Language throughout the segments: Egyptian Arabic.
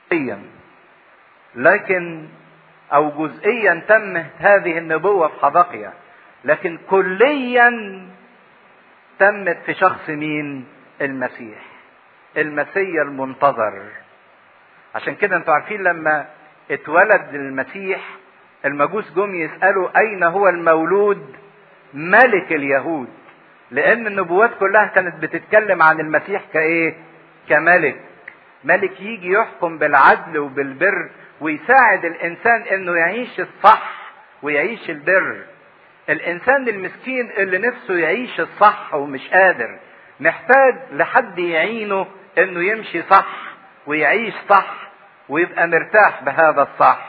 جزئيا لكن او جزئيا تمت هذه النبوة في حبقية لكن كليا تمت في شخص مين المسيح المسيا المنتظر عشان كده انتوا عارفين لما اتولد المسيح المجوس جم يسألوا اين هو المولود ملك اليهود لان النبوات كلها كانت بتتكلم عن المسيح كايه كملك ملك يجي يحكم بالعدل وبالبر ويساعد الانسان انه يعيش الصح ويعيش البر الانسان المسكين اللي نفسه يعيش الصح ومش قادر محتاج لحد يعينه انه يمشي صح ويعيش صح ويبقى مرتاح بهذا الصح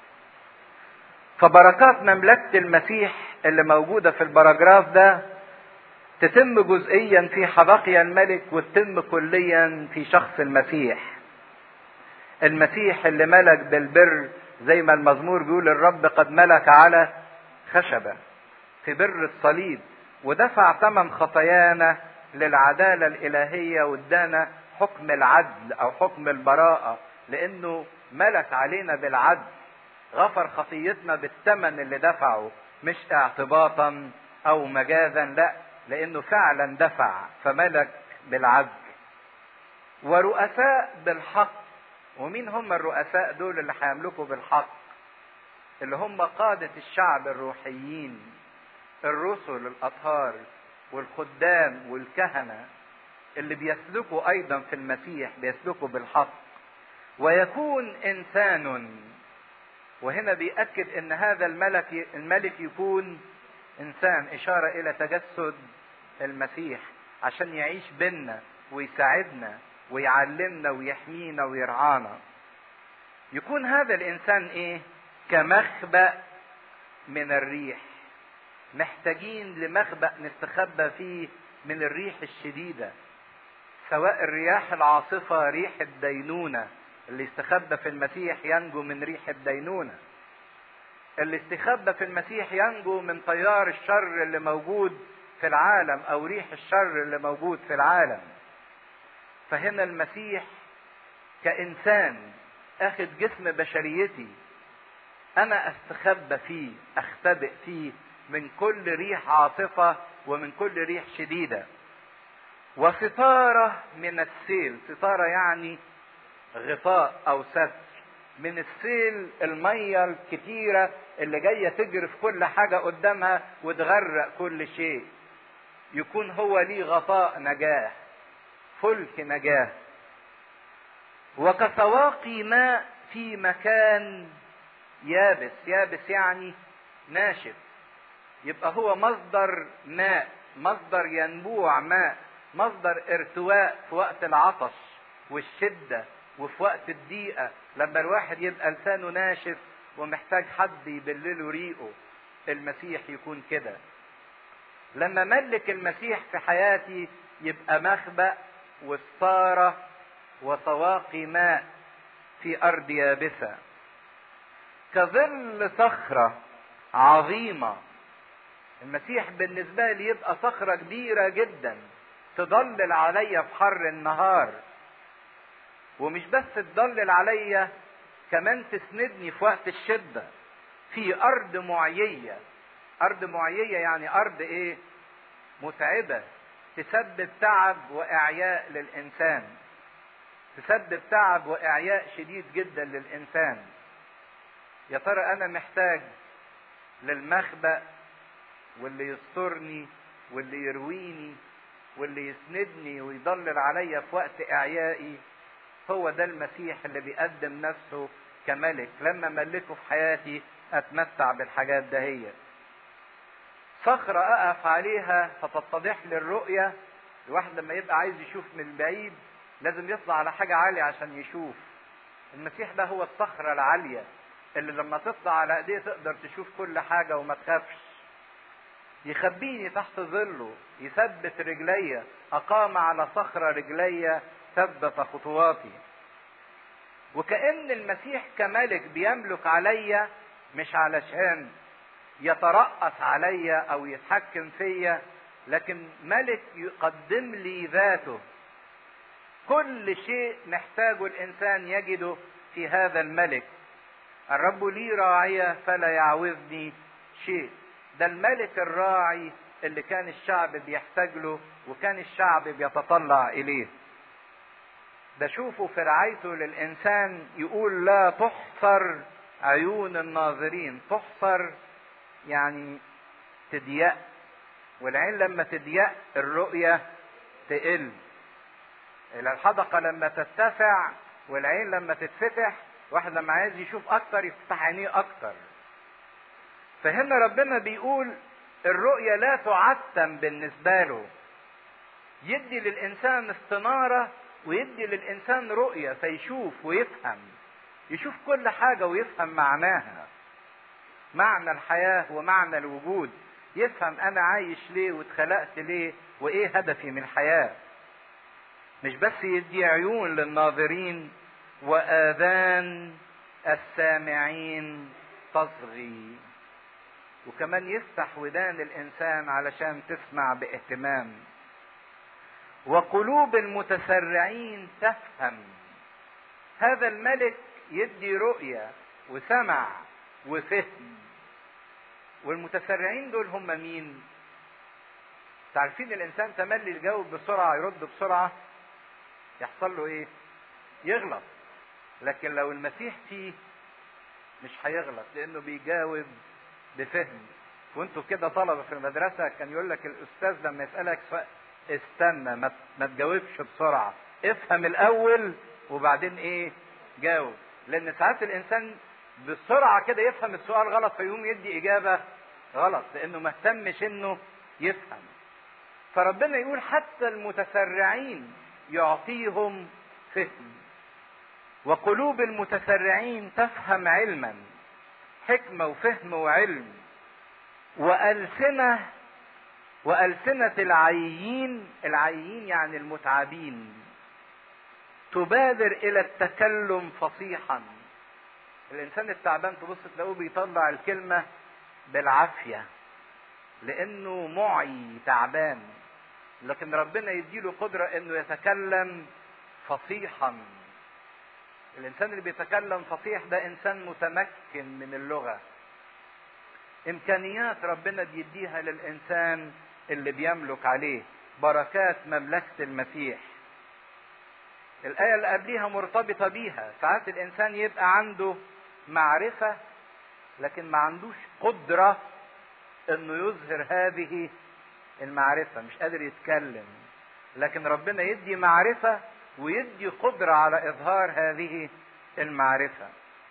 فبركات مملكة المسيح اللي موجودة في البراجراف ده تتم جزئيا في حبقيا الملك وتتم كليا في شخص المسيح المسيح اللي ملك بالبر زي ما المزمور بيقول الرب قد ملك على خشبة في بر الصليب ودفع ثمن خطايانا للعدالة الإلهية وادانا حكم العدل أو حكم البراءة لأنه ملك علينا بالعدل غفر خطيتنا بالثمن اللي دفعه مش اعتباطا أو مجازا لا لأنه فعلا دفع فملك بالعدل ورؤساء بالحق ومين هم الرؤساء دول اللي هيملكوا بالحق اللي هم قادة الشعب الروحيين الرسل الأطهار والخدام والكهنة اللي بيسلكوا أيضا في المسيح بيسلكوا بالحق ويكون إنسان وهنا بيأكد إن هذا الملك الملك يكون إنسان إشارة إلى تجسد المسيح عشان يعيش بينا ويساعدنا ويعلمنا ويحمينا ويرعانا يكون هذا الانسان ايه كمخبأ من الريح محتاجين لمخبأ نستخبى فيه من الريح الشديدة سواء الرياح العاصفة ريح الدينونة اللي استخبى في المسيح ينجو من ريح الدينونة اللي استخبى في المسيح ينجو من تيار الشر اللي موجود في العالم او ريح الشر اللي موجود في العالم فهنا المسيح كإنسان أخذ جسم بشريتي أنا أستخبى فيه أختبئ فيه من كل ريح عاصفة ومن كل ريح شديدة وستارة من السيل ستارة يعني غطاء أو ستر من السيل المية الكتيرة اللي جاية تجري في كل حاجة قدامها وتغرق كل شيء يكون هو ليه غطاء نجاه فلك نجاه وكسواقي ماء في مكان يابس يابس يعني ناشف يبقى هو مصدر ماء مصدر ينبوع ماء مصدر ارتواء في وقت العطش والشدة وفي وقت الضيقة لما الواحد يبقى لسانه ناشف ومحتاج حد يبلله ريقه المسيح يكون كده لما ملك المسيح في حياتي يبقى مخبأ وستارة وسواقي ماء في أرض يابسة كظل صخرة عظيمة المسيح بالنسبة لي يبقى صخرة كبيرة جدا تضلل عليا في حر النهار ومش بس تضلل عليا كمان تسندني في وقت الشدة في أرض معيية أرض معيية يعني أرض إيه متعبة تسبب تعب وإعياء للإنسان تسبب تعب وإعياء شديد جدا للإنسان يا ترى أنا محتاج للمخبأ واللي يسترني واللي يرويني واللي يسندني ويضلل عليا في وقت إعيائي هو ده المسيح اللي بيقدم نفسه كملك لما ملكه في حياتي أتمتع بالحاجات دهيت صخرة أقف عليها فتتضح لي الرؤية الواحد لما يبقى عايز يشوف من بعيد لازم يطلع على حاجة عالية عشان يشوف المسيح ده هو الصخرة العالية اللي لما تطلع على ايديه تقدر تشوف كل حاجة وما تخافش يخبيني تحت ظله يثبت رجليا أقام على صخرة رجليا ثبت خطواتي وكأن المسيح كملك بيملك عليا مش علشان يترأس عليا او يتحكم فيا لكن ملك يقدم لي ذاته كل شيء محتاجه الانسان يجده في هذا الملك الرب لي راعية فلا يعوزني شيء ده الملك الراعي اللي كان الشعب بيحتاج له وكان الشعب بيتطلع اليه ده شوفوا في رعايته للانسان يقول لا تحصر عيون الناظرين تحصر يعني تضيق والعين لما تضيق الرؤية تقل الحدقة لما تتسع والعين لما تتفتح واحد لما عايز يشوف اكتر يفتح عينيه اكتر فهنا ربنا بيقول الرؤية لا تعتم بالنسبة له يدي للإنسان استنارة ويدي للإنسان رؤية فيشوف ويفهم يشوف كل حاجة ويفهم معناها معنى الحياة ومعنى الوجود يفهم أنا عايش ليه واتخلقت ليه وإيه هدفي من الحياة مش بس يدي عيون للناظرين وآذان السامعين تصغي وكمان يفتح ودان الإنسان علشان تسمع باهتمام وقلوب المتسرعين تفهم هذا الملك يدي رؤية وسمع وفهم والمتسرعين دول هم مين تعرفين الانسان تملي يجاوب بسرعة يرد بسرعة يحصل له ايه يغلط لكن لو المسيح فيه مش هيغلط لانه بيجاوب بفهم وانتوا كده طلبة في المدرسة كان يقول لك الاستاذ لما يسألك سؤال استنى ما, ما تجاوبش بسرعة افهم الاول وبعدين ايه جاوب لان ساعات الانسان بسرعة كده يفهم السؤال غلط فيقوم يدي اجابة غلط لانه ما اهتمش انه يفهم فربنا يقول حتى المتسرعين يعطيهم فهم وقلوب المتسرعين تفهم علما حكمة وفهم وعلم وألسنة وألسنة العيين العيين يعني المتعبين تبادر إلى التكلم فصيحا الإنسان التعبان تبص تلاقوه بيطلع الكلمة بالعافية لأنه معي تعبان لكن ربنا يديله قدرة إنه يتكلم فصيحا الإنسان اللي بيتكلم فصيح ده إنسان متمكن من اللغة إمكانيات ربنا بيديها للإنسان اللي بيملك عليه بركات مملكة المسيح الآية اللي قبليها مرتبطة بيها ساعات الإنسان يبقى عنده معرفة لكن ما عندوش قدرة إنه يظهر هذه المعرفة مش قادر يتكلم لكن ربنا يدي معرفة ويدي قدرة على إظهار هذه المعرفة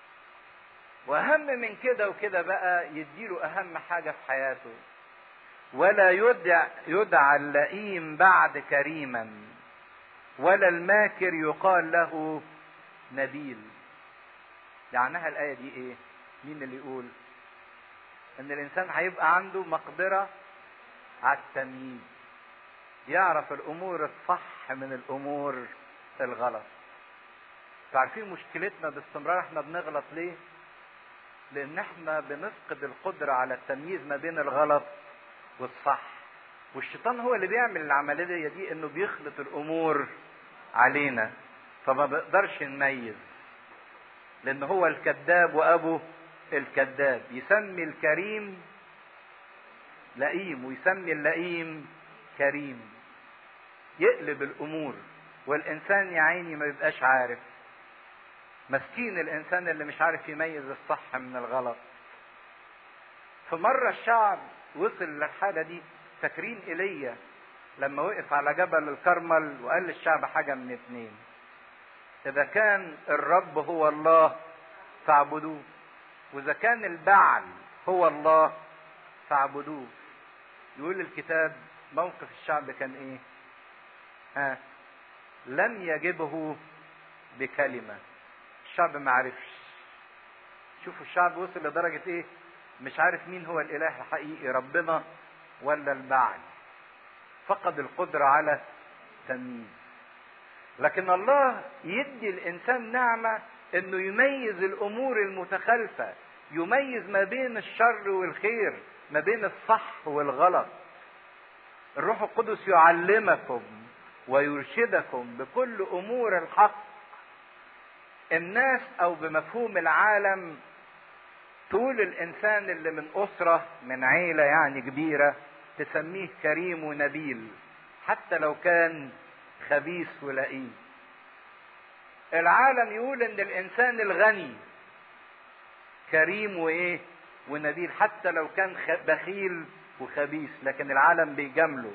وأهم من كده وكده بقى يديله أهم حاجة في حياته ولا يدع يدعى اللئيم بعد كريما ولا الماكر يقال له نبيل يعنيها الآية دي إيه؟ مين اللي يقول؟ إن الإنسان هيبقى عنده مقدرة على التمييز يعرف الأمور الصح من الأمور الغلط عارفين مشكلتنا باستمرار احنا بنغلط ليه؟ لأن احنا بنفقد القدرة على التمييز ما بين الغلط والصح والشيطان هو اللي بيعمل العملية دي انه بيخلط الامور علينا فما بقدرش نميز لان هو الكذاب وابو الكذاب يسمي الكريم لئيم ويسمي اللئيم كريم يقلب الامور والانسان يا عيني ما يبقاش عارف مسكين الانسان اللي مش عارف يميز الصح من الغلط في مرة الشعب وصل للحالة دي فاكرين ايليا لما وقف على جبل الكرمل وقال للشعب حاجة من اتنين إذا كان الرب هو الله فاعبدوه وإذا كان البعل هو الله فاعبدوه يقول الكتاب موقف الشعب كان ايه ها لم يجبه بكلمة الشعب ما عرفش شوفوا الشعب وصل لدرجة ايه مش عارف مين هو الاله الحقيقي ربنا ولا البعل فقد القدرة على التمييز لكن الله يدي الانسان نعمة انه يميز الامور المتخالفة يميز ما بين الشر والخير ما بين الصح والغلط الروح القدس يعلمكم ويرشدكم بكل امور الحق الناس او بمفهوم العالم تقول الانسان اللي من اسره من عيله يعني كبيره تسميه كريم ونبيل حتى لو كان خبيث ولئيم العالم يقول ان الانسان الغني كريم وايه ونبيل حتى لو كان بخيل وخبيث لكن العالم بيجامله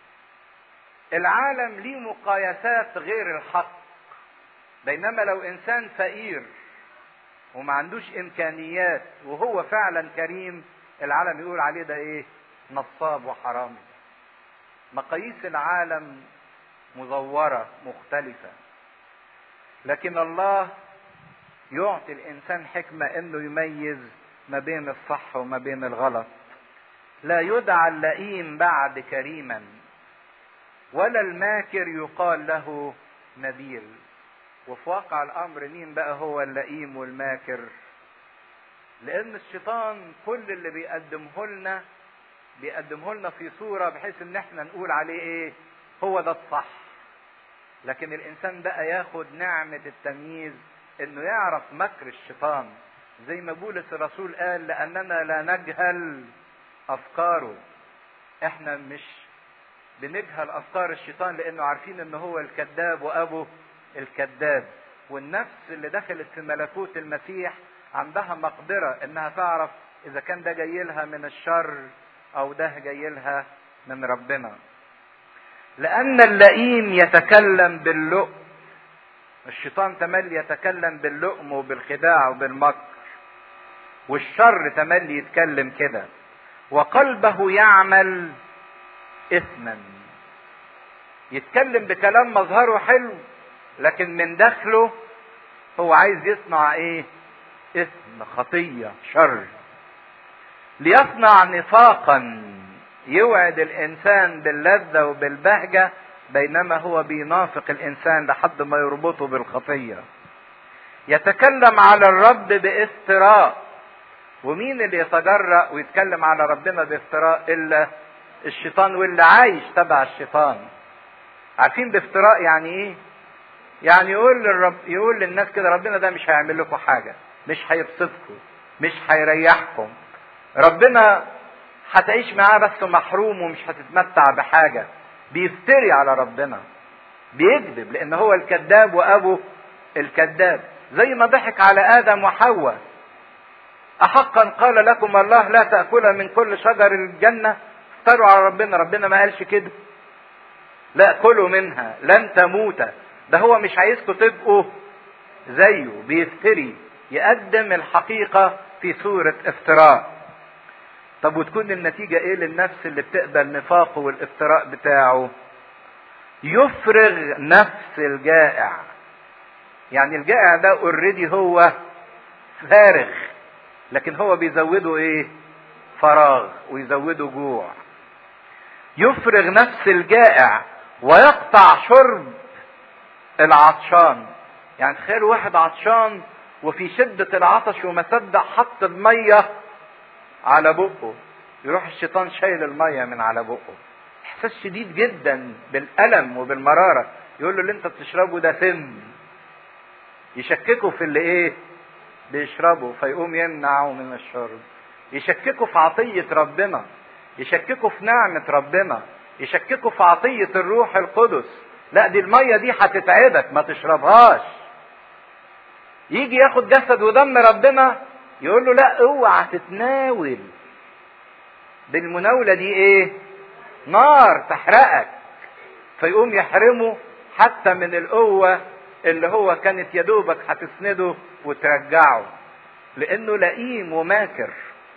العالم ليه مقايسات غير الحق بينما لو انسان فقير وما عندوش امكانيات وهو فعلا كريم العالم يقول عليه ده ايه نصاب وحرامي مقاييس العالم مزوره مختلفه لكن الله يعطي الانسان حكمه انه يميز ما بين الصح وما بين الغلط لا يدعى اللئيم بعد كريما ولا الماكر يقال له نبيل وفي واقع الامر مين بقى هو اللئيم والماكر لان الشيطان كل اللي بيقدمه لنا بيقدمه لنا في صورة بحيث ان احنا نقول عليه ايه هو ده الصح لكن الانسان بقى ياخد نعمة التمييز انه يعرف مكر الشيطان زي ما بولس الرسول قال لاننا لا نجهل افكاره احنا مش بنجهل افكار الشيطان لانه عارفين ان هو الكذاب وابو الكذاب والنفس اللي دخلت في ملكوت المسيح عندها مقدرة انها تعرف اذا كان ده جاي لها من الشر او ده جاي لها من ربنا لان اللئيم يتكلم باللؤم الشيطان تملي يتكلم باللؤم وبالخداع وبالمكر والشر تملي يتكلم كده وقلبه يعمل اثما يتكلم بكلام مظهره حلو لكن من داخله هو عايز يصنع ايه اثم خطيه شر ليصنع نفاقا يوعد الانسان باللذه وبالبهجه بينما هو بينافق الانسان لحد ما يربطه بالخطيه يتكلم على الرب بافتراء ومين اللي يتجرأ ويتكلم على ربنا بافتراء الا الشيطان واللي عايش تبع الشيطان عارفين بافتراء يعني ايه يعني يقول للرب يقول للناس كده ربنا ده مش هيعمل لكم حاجه مش هيبسطكم مش هيريحكم ربنا هتعيش معاه بس محروم ومش هتتمتع بحاجه بيفتري على ربنا بيكذب لان هو الكذاب وابو الكذاب زي ما ضحك على ادم وحواء احقا قال لكم الله لا تاكل من كل شجر الجنه افتروا على ربنا ربنا ما قالش كده لا كلوا منها لن تموتا ده هو مش عايزكم تبقوا زيه بيفتري يقدم الحقيقة في صورة افتراء طب وتكون النتيجة ايه للنفس اللي بتقبل نفاقه والافتراء بتاعه يفرغ نفس الجائع يعني الجائع ده اوريدي هو فارغ لكن هو بيزوده ايه فراغ ويزوده جوع يفرغ نفس الجائع ويقطع شرب العطشان يعني تخيل واحد عطشان وفي شدة العطش وما صدق حط المية على بقه يروح الشيطان شايل المية من على بقه احساس شديد جدا بالألم وبالمرارة يقول له اللي انت بتشربه ده سم يشككه في اللي ايه بيشربه فيقوم يمنعه من الشرب يشككه في عطية ربنا يشككه في نعمة ربنا يشككه في عطية الروح القدس لا دي المية دي هتتعبك ما تشربهاش يجي ياخد جسد ودم ربنا يقول له لا اوعى تتناول بالمناولة دي ايه نار تحرقك فيقوم يحرمه حتى من القوة اللي هو كانت يدوبك هتسنده وترجعه لانه لئيم وماكر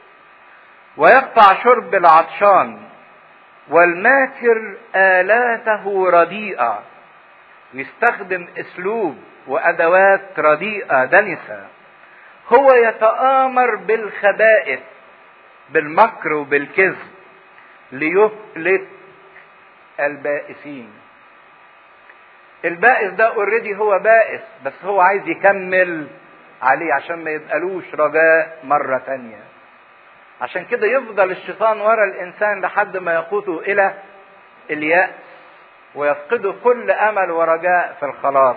ويقطع شرب العطشان والماكر آلاته رديئة يستخدم اسلوب وادوات رديئة دنسة هو يتآمر بالخبائث بالمكر وبالكذب ليهلك البائسين البائس ده اوريدي هو بائس بس هو عايز يكمل عليه عشان ما يبقالوش رجاء مرة تانية عشان كده يفضل الشيطان ورا الانسان لحد ما يقوده الى اليأس ويفقدوا كل امل ورجاء في الخلاص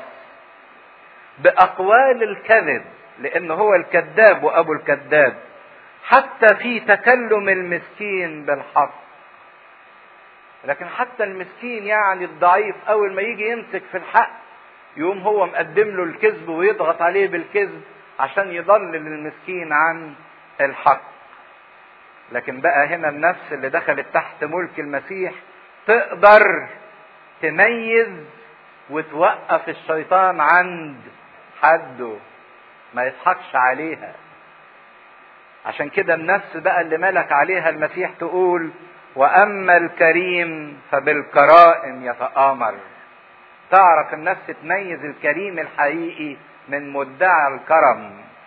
باقوال الكذب لان هو الكذاب وابو الكذاب حتى في تكلم المسكين بالحق لكن حتى المسكين يعني الضعيف اول ما يجي يمسك في الحق يقوم هو مقدم له الكذب ويضغط عليه بالكذب عشان يضلل المسكين عن الحق لكن بقى هنا النفس اللي دخلت تحت ملك المسيح تقدر تميز وتوقف الشيطان عند حده ما يضحكش عليها عشان كده النفس بقى اللي ملك عليها المسيح تقول واما الكريم فبالكرائم يتآمر تعرف النفس تميز الكريم الحقيقي من مدعي الكرم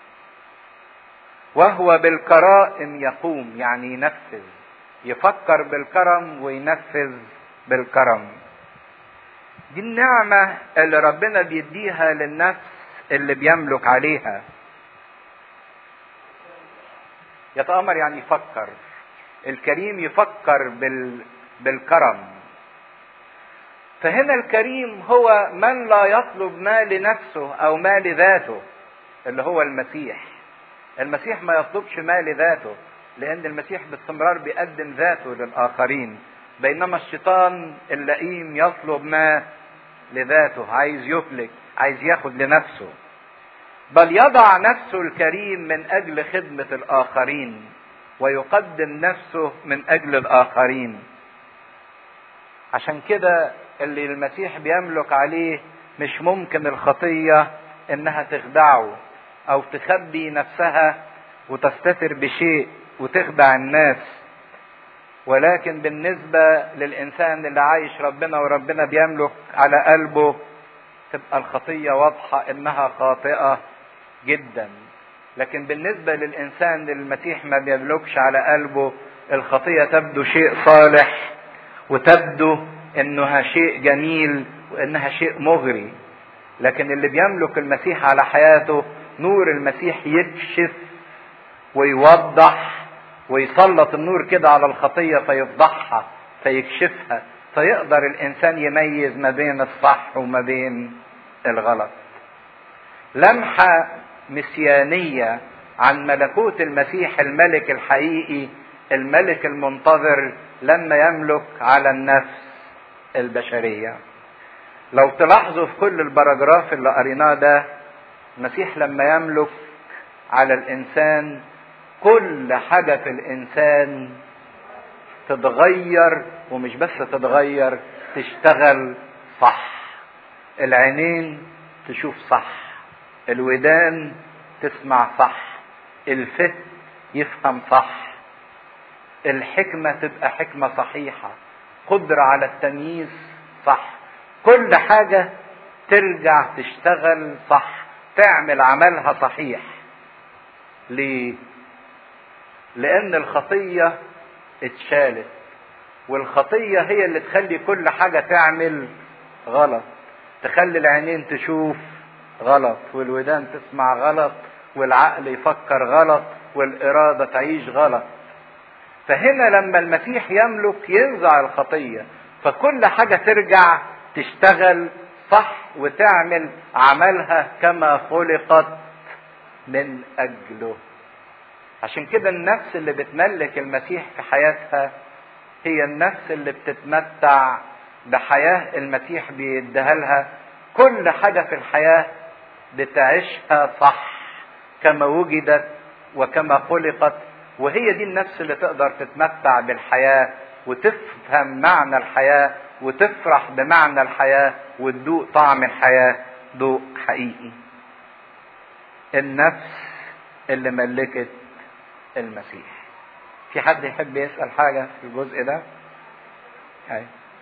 وهو بالكرائم يقوم يعني ينفذ يفكر بالكرم وينفذ بالكرم دي النعمة اللي ربنا بيديها للنفس اللي بيملك عليها يتأمر يعني يفكر الكريم يفكر بال... بالكرم فهنا الكريم هو من لا يطلب ما لنفسه او ما لذاته اللي هو المسيح المسيح ما يطلبش ما لذاته لان المسيح باستمرار بيقدم ذاته للاخرين بينما الشيطان اللئيم يطلب ما لذاته عايز يفلك عايز ياخد لنفسه بل يضع نفسه الكريم من اجل خدمه الاخرين ويقدم نفسه من اجل الاخرين عشان كده اللي المسيح بيملك عليه مش ممكن الخطيه انها تخدعه او تخبي نفسها وتستتر بشيء وتخدع الناس ولكن بالنسبة للإنسان اللي عايش ربنا وربنا بيملك على قلبه تبقى الخطية واضحة إنها خاطئة جدا لكن بالنسبة للإنسان اللي المسيح ما بيملكش على قلبه الخطية تبدو شيء صالح وتبدو إنها شيء جميل وإنها شيء مغري لكن اللي بيملك المسيح على حياته نور المسيح يكشف ويوضح ويسلط النور كده على الخطية فيفضحها فيكشفها فيقدر الإنسان يميز ما بين الصح وما بين الغلط لمحة مسيانية عن ملكوت المسيح الملك الحقيقي الملك المنتظر لما يملك على النفس البشرية لو تلاحظوا في كل البراجراف اللي قريناه ده المسيح لما يملك على الإنسان كل حاجة في الإنسان تتغير ومش بس تتغير تشتغل صح العينين تشوف صح الودان تسمع صح الفهم يفهم صح الحكمة تبقى حكمة صحيحة قدرة على التمييز صح كل حاجة ترجع تشتغل صح تعمل عملها صحيح ليه لان الخطيه اتشالت والخطيه هي اللي تخلي كل حاجه تعمل غلط تخلي العينين تشوف غلط والودان تسمع غلط والعقل يفكر غلط والاراده تعيش غلط فهنا لما المسيح يملك ينزع الخطيه فكل حاجه ترجع تشتغل صح وتعمل عملها كما خلقت من اجله عشان كده النفس اللي بتملك المسيح في حياتها هي النفس اللي بتتمتع بحياة المسيح بيديها لها كل حاجة في الحياة بتعيشها صح كما وجدت وكما خلقت وهي دي النفس اللي تقدر تتمتع بالحياة وتفهم معنى الحياة وتفرح بمعنى الحياة وتدوق طعم الحياة ذوق حقيقي النفس اللي ملكت المسيح في حد يحب يسأل حاجة في الجزء ده هاي.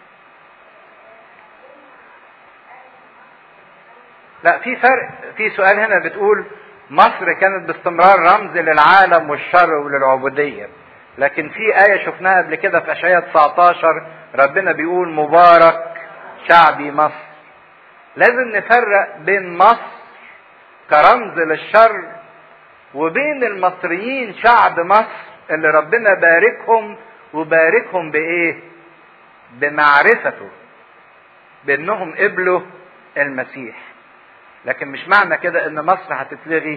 لا في فرق في سؤال هنا بتقول مصر كانت باستمرار رمز للعالم والشر وللعبودية لكن في آية شفناها قبل كده في أشعياء 19 ربنا بيقول مبارك شعبي مصر لازم نفرق بين مصر كرمز للشر وبين المصريين شعب مصر اللي ربنا باركهم وباركهم بايه بمعرفته بانهم قبلوا المسيح لكن مش معنى كده ان مصر هتتلغي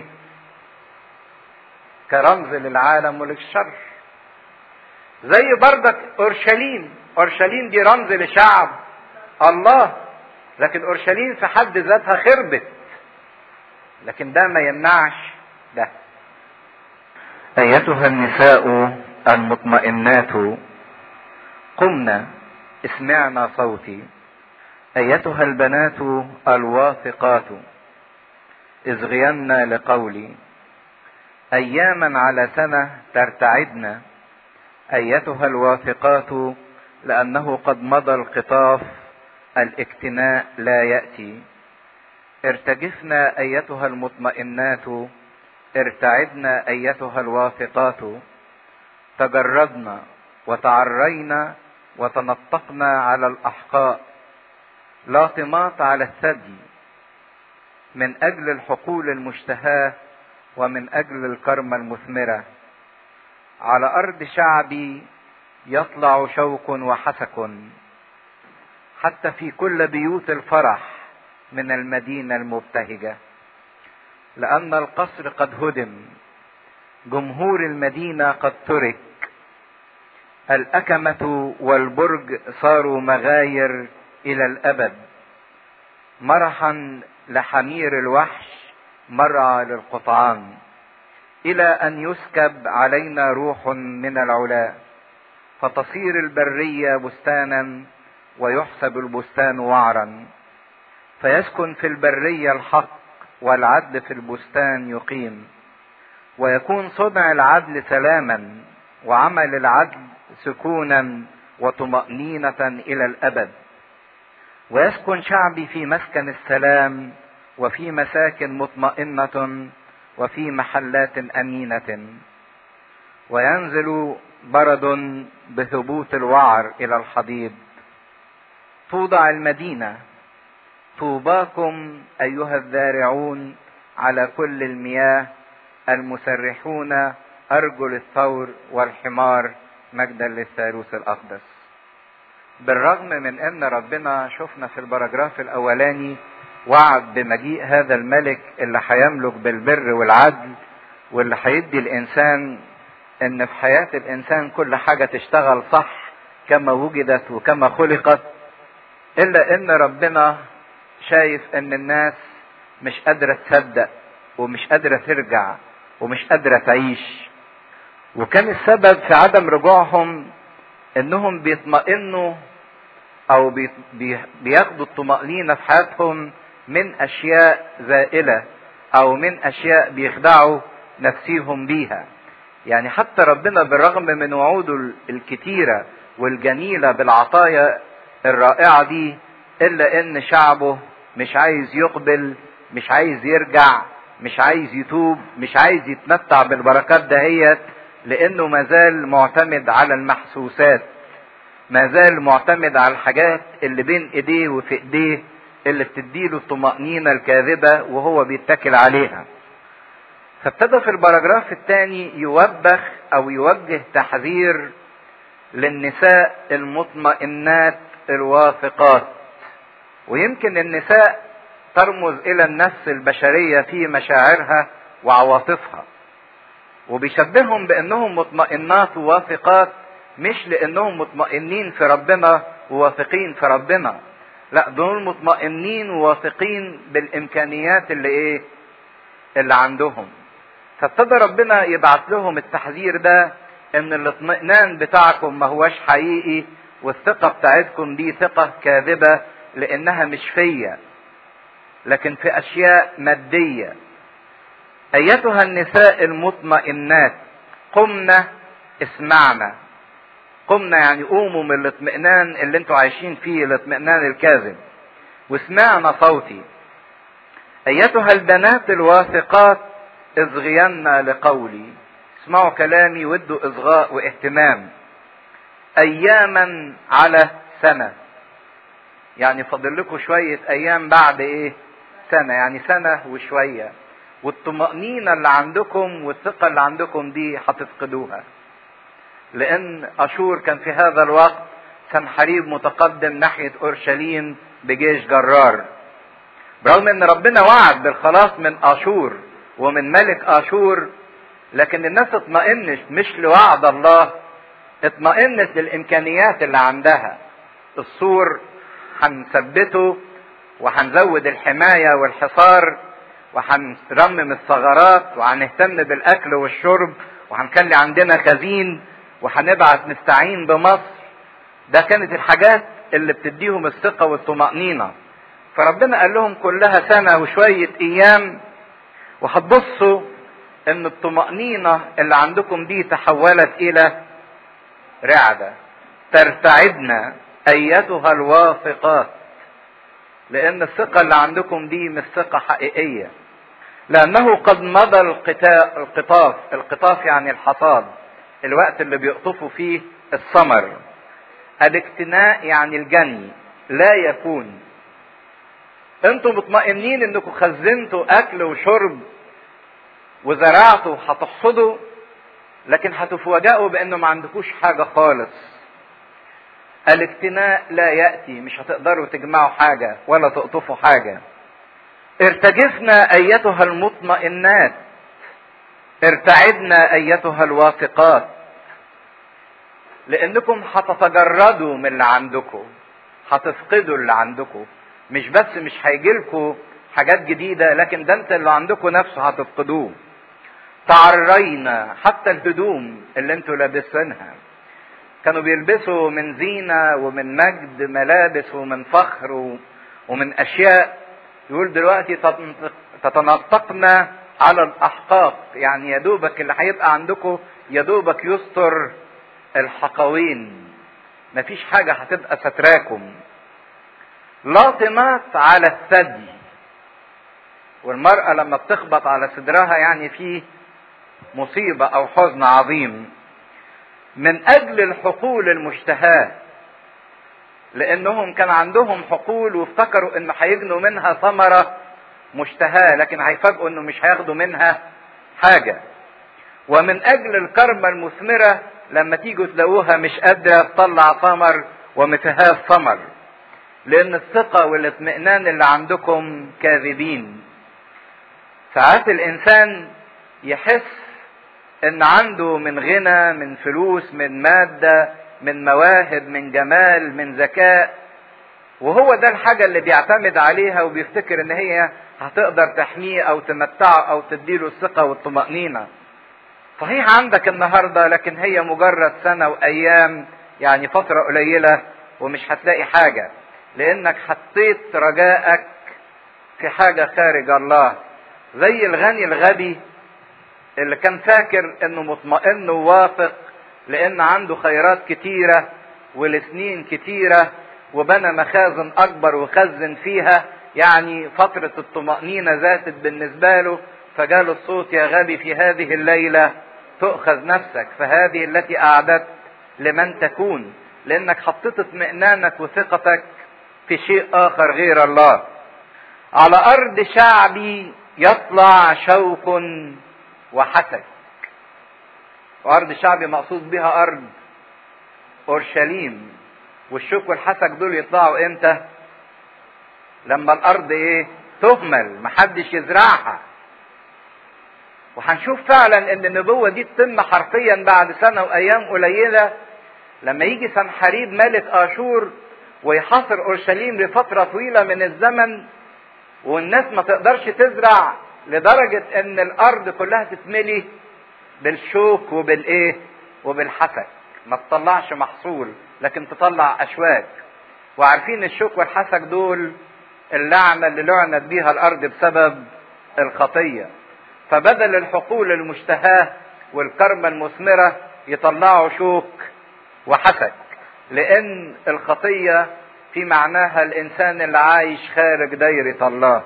كرمز للعالم وللشر زي بردك اورشليم اورشليم دي رمز لشعب الله لكن اورشليم في حد ذاتها خربت لكن ده ما يمنعش ده ايتها النساء المطمئنات قمنا اسمعنا صوتي ايتها البنات الواثقات اصغين لقولي اياما على سنه ترتعدن ايتها الواثقات لانه قد مضى القطاف الاكتناء لا ياتي ارتجفنا ايتها المطمئنات ارتعدنا ايتها الواثقات تجردنا وتعرينا وتنطقنا على الاحقاء لاطمات على الثدي من اجل الحقول المشتهاه ومن اجل الكرمه المثمره على ارض شعبي يطلع شوك وحسك حتى في كل بيوت الفرح من المدينه المبتهجه لان القصر قد هدم جمهور المدينه قد ترك الاكمه والبرج صاروا مغاير الى الابد مرحا لحمير الوحش مرعى للقطعان الى ان يسكب علينا روح من العلا فتصير البريه بستانا ويحسب البستان وعرا فيسكن في البريه الحق والعدل في البستان يقيم ويكون صنع العدل سلاما وعمل العدل سكونا وطمانينه الى الابد ويسكن شعبي في مسكن السلام وفي مساكن مطمئنه وفي محلات امينه وينزل برد بهبوط الوعر الى الحضيض توضع المدينه طوباكم ايها الذارعون على كل المياه المسرحون ارجل الثور والحمار مجدا للثالوث الاقدس بالرغم من ان ربنا شفنا في البراجراف الاولاني وعد بمجيء هذا الملك اللي هيملك بالبر والعدل واللي هيدي الانسان ان في حياه الانسان كل حاجه تشتغل صح كما وجدت وكما خلقت الا ان ربنا شايف ان الناس مش قادره تصدق ومش قادره ترجع ومش قادره تعيش وكان السبب في عدم رجوعهم انهم بيطمئنوا او بياخدوا الطمأنينة في حياتهم من اشياء زائلة او من اشياء بيخدعوا نفسيهم بيها يعني حتى ربنا بالرغم من وعوده الكتيرة والجميلة بالعطايا الرائعة دي الا ان شعبه مش عايز يقبل مش عايز يرجع مش عايز يتوب مش عايز يتمتع بالبركات دهيت لانه مازال معتمد على المحسوسات مازال معتمد على الحاجات اللي بين ايديه وفي ايديه اللي بتديله الطمأنينة الكاذبة وهو بيتكل عليها فابتدى في البراجراف الثاني يوبخ او يوجه تحذير للنساء المطمئنات الواثقات ويمكن النساء ترمز الى النفس البشرية في مشاعرها وعواطفها وبيشبههم بانهم مطمئنات وواثقات مش لانهم مطمئنين في ربنا وواثقين في ربنا لا دول مطمئنين وواثقين بالامكانيات اللي ايه اللي عندهم فابتدى ربنا يبعت لهم التحذير ده ان الاطمئنان بتاعكم ما هوش حقيقي والثقة بتاعتكم دي ثقة كاذبة لانها مش فيا لكن في اشياء مادية ايتها النساء المطمئنات قمنا اسمعنا قمنا يعني قوموا من الاطمئنان اللي انتوا عايشين فيه الاطمئنان الكاذب وسمعنا صوتي ايتها البنات الواثقات اصغين لقولي اسمعوا كلامي ودوا اصغاء واهتمام اياما على سنه يعني فاضل لكم شويه ايام بعد ايه سنه يعني سنه وشويه والطمأنينة اللي عندكم والثقة اللي عندكم دي هتفقدوها لأن أشور كان في هذا الوقت سنحريب متقدم ناحية أورشليم بجيش جرار برغم ان ربنا وعد بالخلاص من اشور ومن ملك اشور لكن الناس اطمئنت مش لوعد الله اطمئنت للامكانيات اللي عندها السور هنثبته وهنزود الحماية والحصار وهنرمم الثغرات وهنهتم بالاكل والشرب وهنخلي عندنا خزين وهنبعت نستعين بمصر ده كانت الحاجات اللي بتديهم الثقة والطمأنينة فربنا قال لهم كلها سنة وشوية ايام وهتبصوا ان الطمأنينة اللي عندكم دي تحولت الى رعدة ترتعدنا ايتها الواثقات لان الثقة اللي عندكم دي مش ثقة حقيقية لانه قد مضى القطاف القطاف يعني الحصاد الوقت اللي بيقطفوا فيه الثمر الاكتناء يعني الجني لا يكون انتم مطمئنين انكم خزنتوا اكل وشرب وزرعتوا هتحصدوا لكن هتفوجئوا بانه ما عندكوش حاجه خالص الاكتناء لا ياتي مش هتقدروا تجمعوا حاجه ولا تقطفوا حاجه ارتجفنا ايتها المطمئنات ارتعدنا ايتها الواثقات لانكم هتتجردوا من اللي عندكم هتفقدوا اللي عندكم مش بس مش هيجيلكوا حاجات جديدة لكن ده انت اللي عندكم نفسه هتفقدوه تعرينا حتى الهدوم اللي انتوا لابسينها كانوا بيلبسوا من زينة ومن مجد ملابس ومن فخر ومن أشياء يقول دلوقتي تتنطقنا على الأحقاق يعني يا دوبك اللي هيبقى عندكم يا دوبك يستر الحقوين مفيش حاجة هتبقى ستراكم لاطمات على الثدي والمرأة لما بتخبط على صدرها يعني في مصيبة أو حزن عظيم من أجل الحقول المشتهاة لأنهم كان عندهم حقول وافتكروا إن هيجنوا منها ثمرة مشتهاة لكن هيفاجئوا إنه مش هياخدوا منها حاجة ومن أجل الكرمة المثمرة لما تيجوا تلاقوها مش قادرة تطلع ثمر ومفيهاش ثمر لأن الثقة والاطمئنان اللي عندكم كاذبين ساعات الإنسان يحس إن عنده من غنى من فلوس من مادة من مواهب من جمال من ذكاء وهو ده الحاجة اللي بيعتمد عليها وبيفتكر إن هي هتقدر تحميه أو تمتعه أو تديله الثقة والطمأنينة صحيح عندك النهارده لكن هي مجرد سنه وايام يعني فتره قليله ومش هتلاقي حاجه لانك حطيت رجائك في حاجه خارج الله زي الغني الغبي اللي كان فاكر انه مطمئن وواثق لان عنده خيرات كتيره ولسنين كتيره وبنى مخازن اكبر وخزن فيها يعني فتره الطمانينه زادت بالنسبه له فجاله الصوت يا غبي في هذه الليله تؤخذ نفسك فهذه التي أعددت لمن تكون لأنك حطيت اطمئنانك وثقتك في شيء آخر غير الله على أرض شعبي يطلع شوك وحسك وأرض شعبي مقصود بها أرض أورشليم والشوك والحسك دول يطلعوا إمتى؟ لما الأرض إيه؟ تهمل محدش يزرعها وهنشوف فعلا ان النبوة دي تتم حرفيا بعد سنة وايام قليلة لما يجي سنحريب ملك اشور ويحاصر اورشليم لفترة طويلة من الزمن والناس ما تقدرش تزرع لدرجة ان الارض كلها تتملي بالشوك وبالايه وبالحسك ما تطلعش محصول لكن تطلع اشواك وعارفين الشوك والحسك دول اللعنة اللي لعنت بيها الارض بسبب الخطيه فبدل الحقول المشتهاة والكرمة المثمرة يطلعوا شوك وحسد لأن الخطية في معناها الإنسان اللي عايش خارج دايرة الله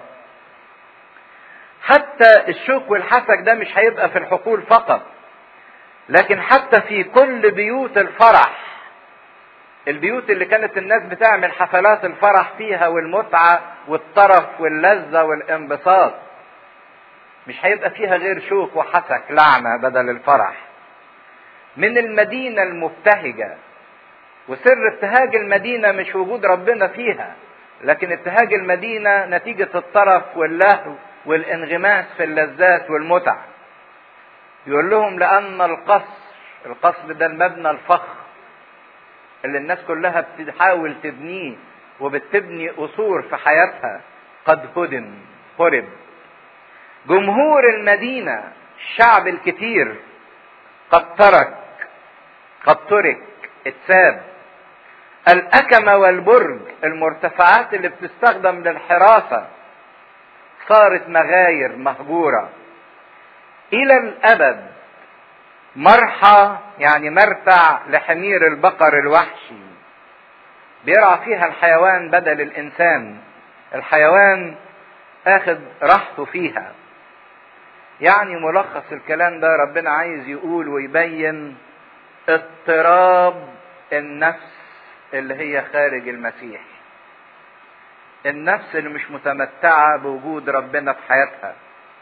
حتى الشوك والحسد ده مش هيبقى في الحقول فقط لكن حتى في كل بيوت الفرح البيوت اللي كانت الناس بتعمل حفلات الفرح فيها والمتعة والطرف واللذة والانبساط مش هيبقى فيها غير شوك وحسك لعنة بدل الفرح من المدينة المبتهجة وسر ابتهاج المدينة مش وجود ربنا فيها لكن ابتهاج المدينة نتيجة الطرف واللهو والانغماس في اللذات والمتع يقول لهم لأن القصر القصر ده المبنى الفخم اللي الناس كلها بتحاول تبنيه وبتبني قصور في حياتها قد هدم خرب جمهور المدينة الشعب الكتير قد ترك قد ترك اتساب الأكمة والبرج المرتفعات اللي بتستخدم للحراسة صارت مغاير مهجورة إلى الأبد مرحى يعني مرتع لحمير البقر الوحشي بيرعى فيها الحيوان بدل الإنسان الحيوان اخد راحته فيها يعني ملخص الكلام ده ربنا عايز يقول ويبين اضطراب النفس اللي هي خارج المسيح النفس اللي مش متمتعة بوجود ربنا في حياتها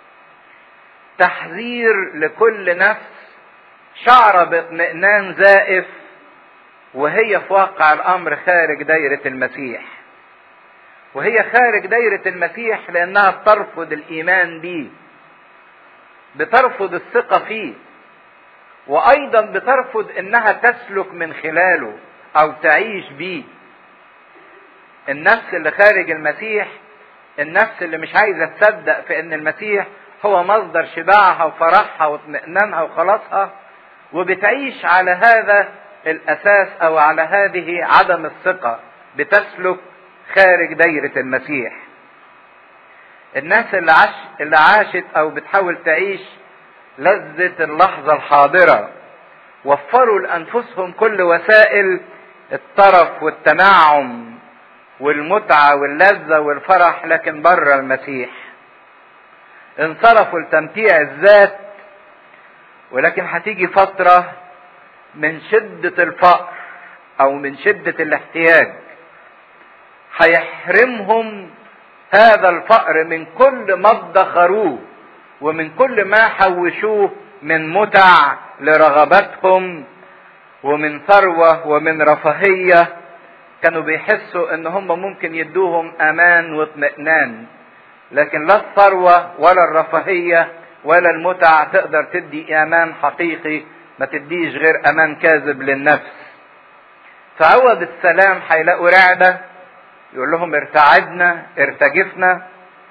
تحذير لكل نفس شعر باطمئنان زائف وهي في واقع الامر خارج دايرة المسيح وهي خارج دايرة المسيح لانها بترفض الايمان بيه بترفض الثقة فيه وايضا بترفض انها تسلك من خلاله او تعيش بيه النفس اللي خارج المسيح النفس اللي مش عايزة تصدق في ان المسيح هو مصدر شباعها وفرحها واطمئنانها وخلاصها وبتعيش على هذا الاساس او على هذه عدم الثقة بتسلك خارج دايرة المسيح الناس اللي عاش اللي عاشت او بتحاول تعيش لذة اللحظة الحاضرة وفروا لانفسهم كل وسائل الطرف والتنعم والمتعة واللذة والفرح لكن بره المسيح انصرفوا لتمتيع الذات ولكن هتيجي فترة من شدة الفقر او من شدة الاحتياج هيحرمهم هذا الفقر من كل ما ادخروه ومن كل ما حوشوه من متع لرغباتهم ومن ثروة ومن رفاهية كانوا بيحسوا ان هم ممكن يدوهم امان واطمئنان لكن لا الثروة ولا الرفاهية ولا المتع تقدر تدي امان حقيقي ما تديش غير امان كاذب للنفس فعوض السلام هيلاقوا رعدة يقول لهم ارتعدنا ارتجفنا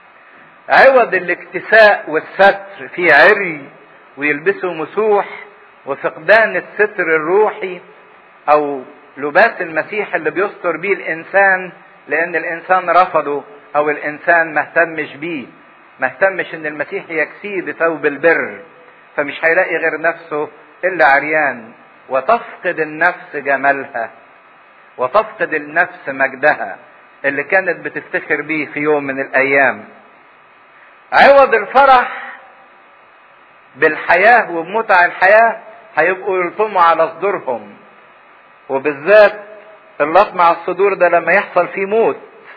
عوض الاكتساء والستر في عري ويلبسوا مسوح وفقدان الستر الروحي او لباس المسيح اللي بيستر بيه الانسان لان الانسان رفضه او الانسان ما اهتمش بيه ما اهتمش ان المسيح يكسيه بثوب البر فمش هيلاقي غير نفسه الا عريان وتفقد النفس جمالها وتفقد النفس مجدها اللي كانت بتفتخر بيه في يوم من الايام عوض الفرح بالحياة وبمتع الحياة هيبقوا يلطموا على صدورهم وبالذات اللطم على الصدور ده لما يحصل فيه موت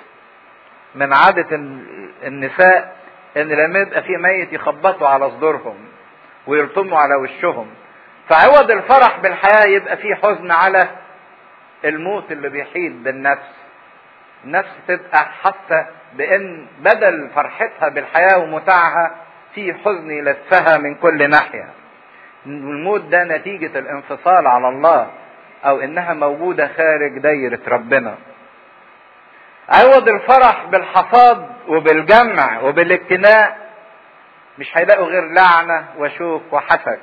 من عادة النساء ان لما يبقى فيه ميت يخبطوا على صدورهم ويلطموا على وشهم فعوض الفرح بالحياة يبقى فيه حزن على الموت اللي بيحيط بالنفس النفس تبقى حاسة بان بدل فرحتها بالحياة ومتعها في حزن يلفها من كل ناحية الموت ده نتيجة الانفصال على الله او انها موجودة خارج دايرة ربنا عوض الفرح بالحصاد وبالجمع وبالاجتناء مش هيلاقوا غير لعنة وشوك وحسد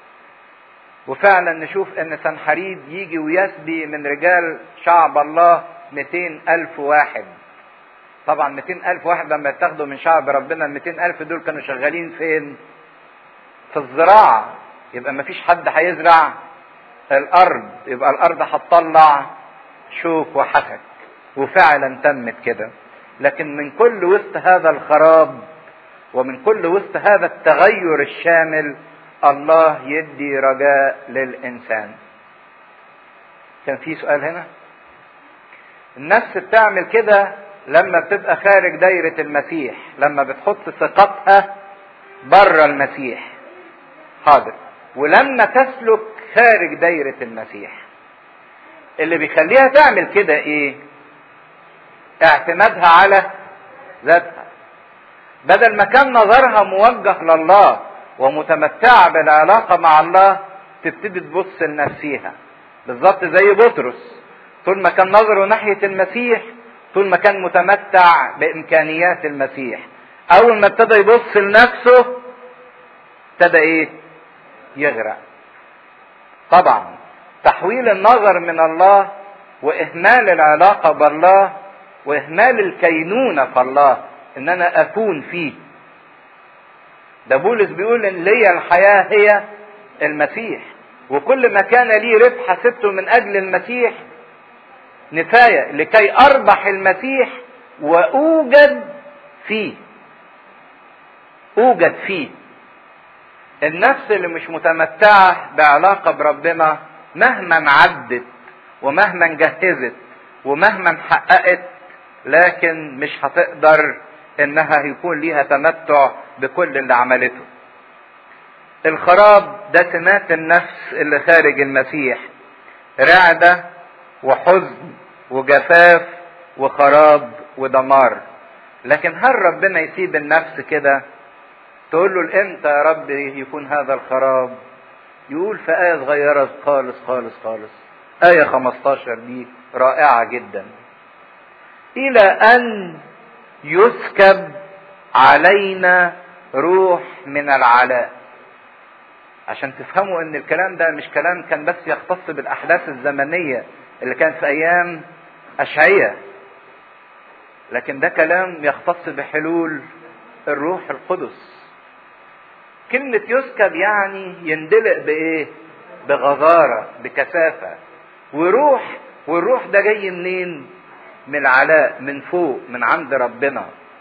وفعلا نشوف ان سنحريد يجي ويسبي من رجال شعب الله 200 ألف واحد طبعا 200 ألف واحد لما يتاخدوا من شعب ربنا ال 200 ألف دول كانوا شغالين فين في الزراعة يبقى ما فيش حد هيزرع الأرض يبقى الأرض هتطلع شوك وحسد وفعلا تمت كده لكن من كل وسط هذا الخراب ومن كل وسط هذا التغير الشامل الله يدي رجاء للإنسان كان في سؤال هنا النفس بتعمل كده لما بتبقى خارج دايرة المسيح لما بتحط ثقتها بره المسيح حاضر ولما تسلك خارج دايرة المسيح اللي بيخليها تعمل كده ايه اعتمادها على ذاتها بدل ما كان نظرها موجه لله ومتمتعة بالعلاقة مع الله تبتدي تبص لنفسيها بالظبط زي بطرس طول ما كان نظره ناحية المسيح طول ما كان متمتع بإمكانيات المسيح أول ما ابتدى يبص لنفسه ابتدى إيه؟ يغرق طبعا تحويل النظر من الله واهمال العلاقه بالله واهمال الكينونه في الله ان انا اكون فيه ده بولس بيقول ان ليا الحياه هي المسيح وكل ما كان لي ربح سبته من اجل المسيح نفايه لكي اربح المسيح واوجد فيه اوجد فيه النفس اللي مش متمتعه بعلاقه بربنا مهما عدت ومهما جهزت ومهما حققت لكن مش هتقدر انها يكون ليها تمتع بكل اللي عملته الخراب ده سمات النفس اللي خارج المسيح رعدة وحزن وجفاف وخراب ودمار لكن هل ربنا يسيب النفس كده تقول له امتى يا رب يكون هذا الخراب يقول في آية صغيرة خالص خالص خالص آية 15 دي رائعة جدا إلى أن يسكب علينا روح من العلاء عشان تفهموا ان الكلام ده مش كلام كان بس يختص بالاحداث الزمنيه اللي كانت في ايام اشعياء لكن ده كلام يختص بحلول الروح القدس كلمة يسكب يعني يندلق بإيه؟ بغزارة بكثافة وروح والروح ده جاي منين؟ من العلاء من فوق من عند ربنا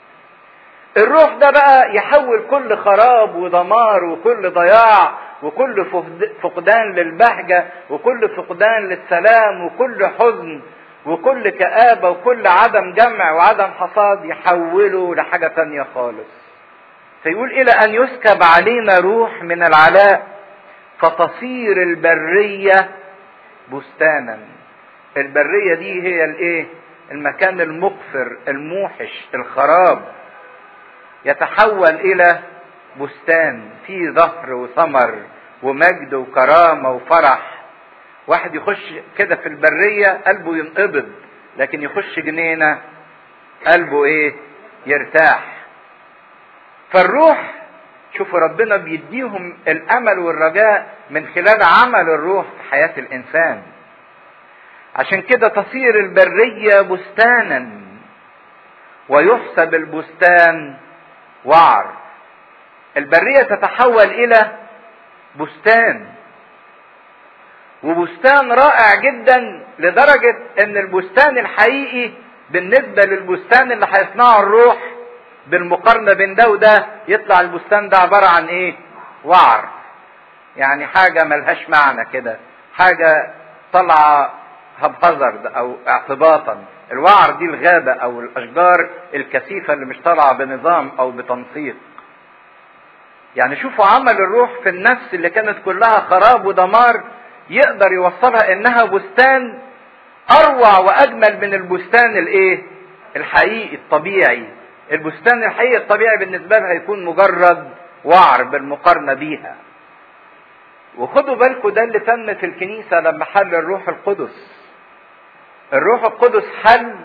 الروح ده بقى يحول كل خراب ودمار وكل ضياع وكل فقدان للبهجة وكل فقدان للسلام وكل حزن وكل كآبة وكل عدم جمع وعدم حصاد يحوله لحاجة تانية خالص فيقول إلى أن يسكب علينا روح من العلاء فتصير البرية بستانا البرية دي هي الايه المكان المقفر الموحش الخراب يتحول الى بستان فيه ظهر وثمر ومجد وكرامة وفرح واحد يخش كده في البرية قلبه ينقبض لكن يخش جنينة قلبه ايه يرتاح فالروح شوفوا ربنا بيديهم الامل والرجاء من خلال عمل الروح في حياة الانسان عشان كده تصير البرية بستانا ويحسب البستان وعر البرية تتحول الى بستان وبستان رائع جدا لدرجة ان البستان الحقيقي بالنسبة للبستان اللي هيصنعه الروح بالمقارنة بين ده وده يطلع البستان ده عبارة عن ايه وعر يعني حاجة ملهاش معنى كده حاجة طالعة هبهزر او اعتباطا الوعر دي الغابة او الاشجار الكثيفة اللي مش طالعة بنظام او بتنسيق يعني شوفوا عمل الروح في النفس اللي كانت كلها خراب ودمار يقدر يوصلها انها بستان اروع واجمل من البستان الايه الحقيقي الطبيعي البستان الحقيقي الطبيعي بالنسبة لها يكون مجرد وعر بالمقارنة بيها وخدوا بالكم ده اللي تم في الكنيسة لما حل الروح القدس الروح القدس حل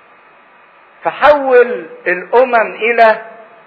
فحول الأمم إلى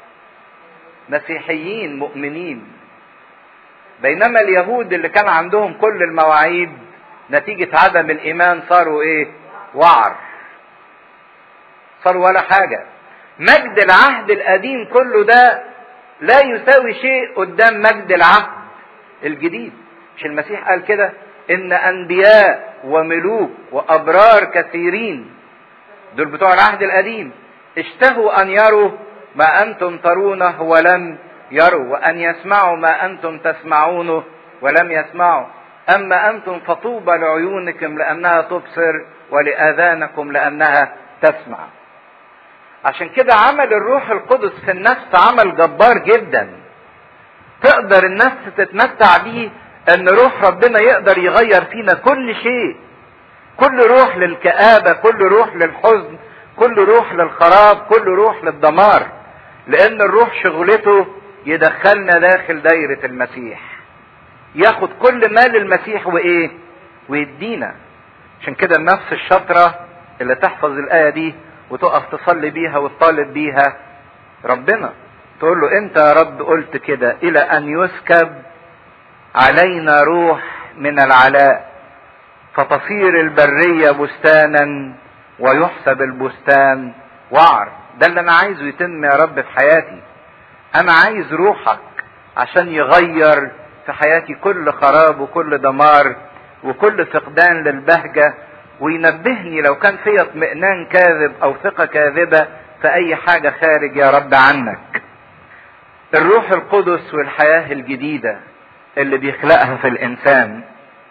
مسيحيين مؤمنين بينما اليهود اللي كان عندهم كل المواعيد نتيجة عدم الإيمان صاروا إيه؟ وعر صاروا ولا حاجة مجد العهد القديم كله ده لا يساوي شيء قدام مجد العهد الجديد مش المسيح قال كده ان انبياء وملوك وابرار كثيرين دول بتوع العهد القديم اشتهوا ان يروا ما انتم ترونه ولم يروا وان يسمعوا ما انتم تسمعونه ولم يسمعوا اما انتم فطوبى لعيونكم لانها تبصر ولاذانكم لانها تسمع عشان كده عمل الروح القدس في النفس عمل جبار جدا تقدر النفس تتمتع بيه ان روح ربنا يقدر يغير فينا كل شيء كل روح للكآبة كل روح للحزن كل روح للخراب كل روح للدمار لان الروح شغلته يدخلنا داخل دايرة المسيح ياخد كل مال المسيح وايه ويدينا عشان كده النفس الشاطرة اللي تحفظ الآية دي وتقف تصلي بيها وتطالب بيها ربنا تقول له انت يا رب قلت كده الى ان يسكب علينا روح من العلاء فتصير البرية بستانا ويحسب البستان وعر ده اللي انا عايزه يتم يا رب في حياتي انا عايز روحك عشان يغير في حياتي كل خراب وكل دمار وكل فقدان للبهجة وينبهني لو كان في اطمئنان كاذب او ثقة كاذبة في اي حاجة خارج يا رب عنك الروح القدس والحياة الجديدة اللي بيخلقها في الانسان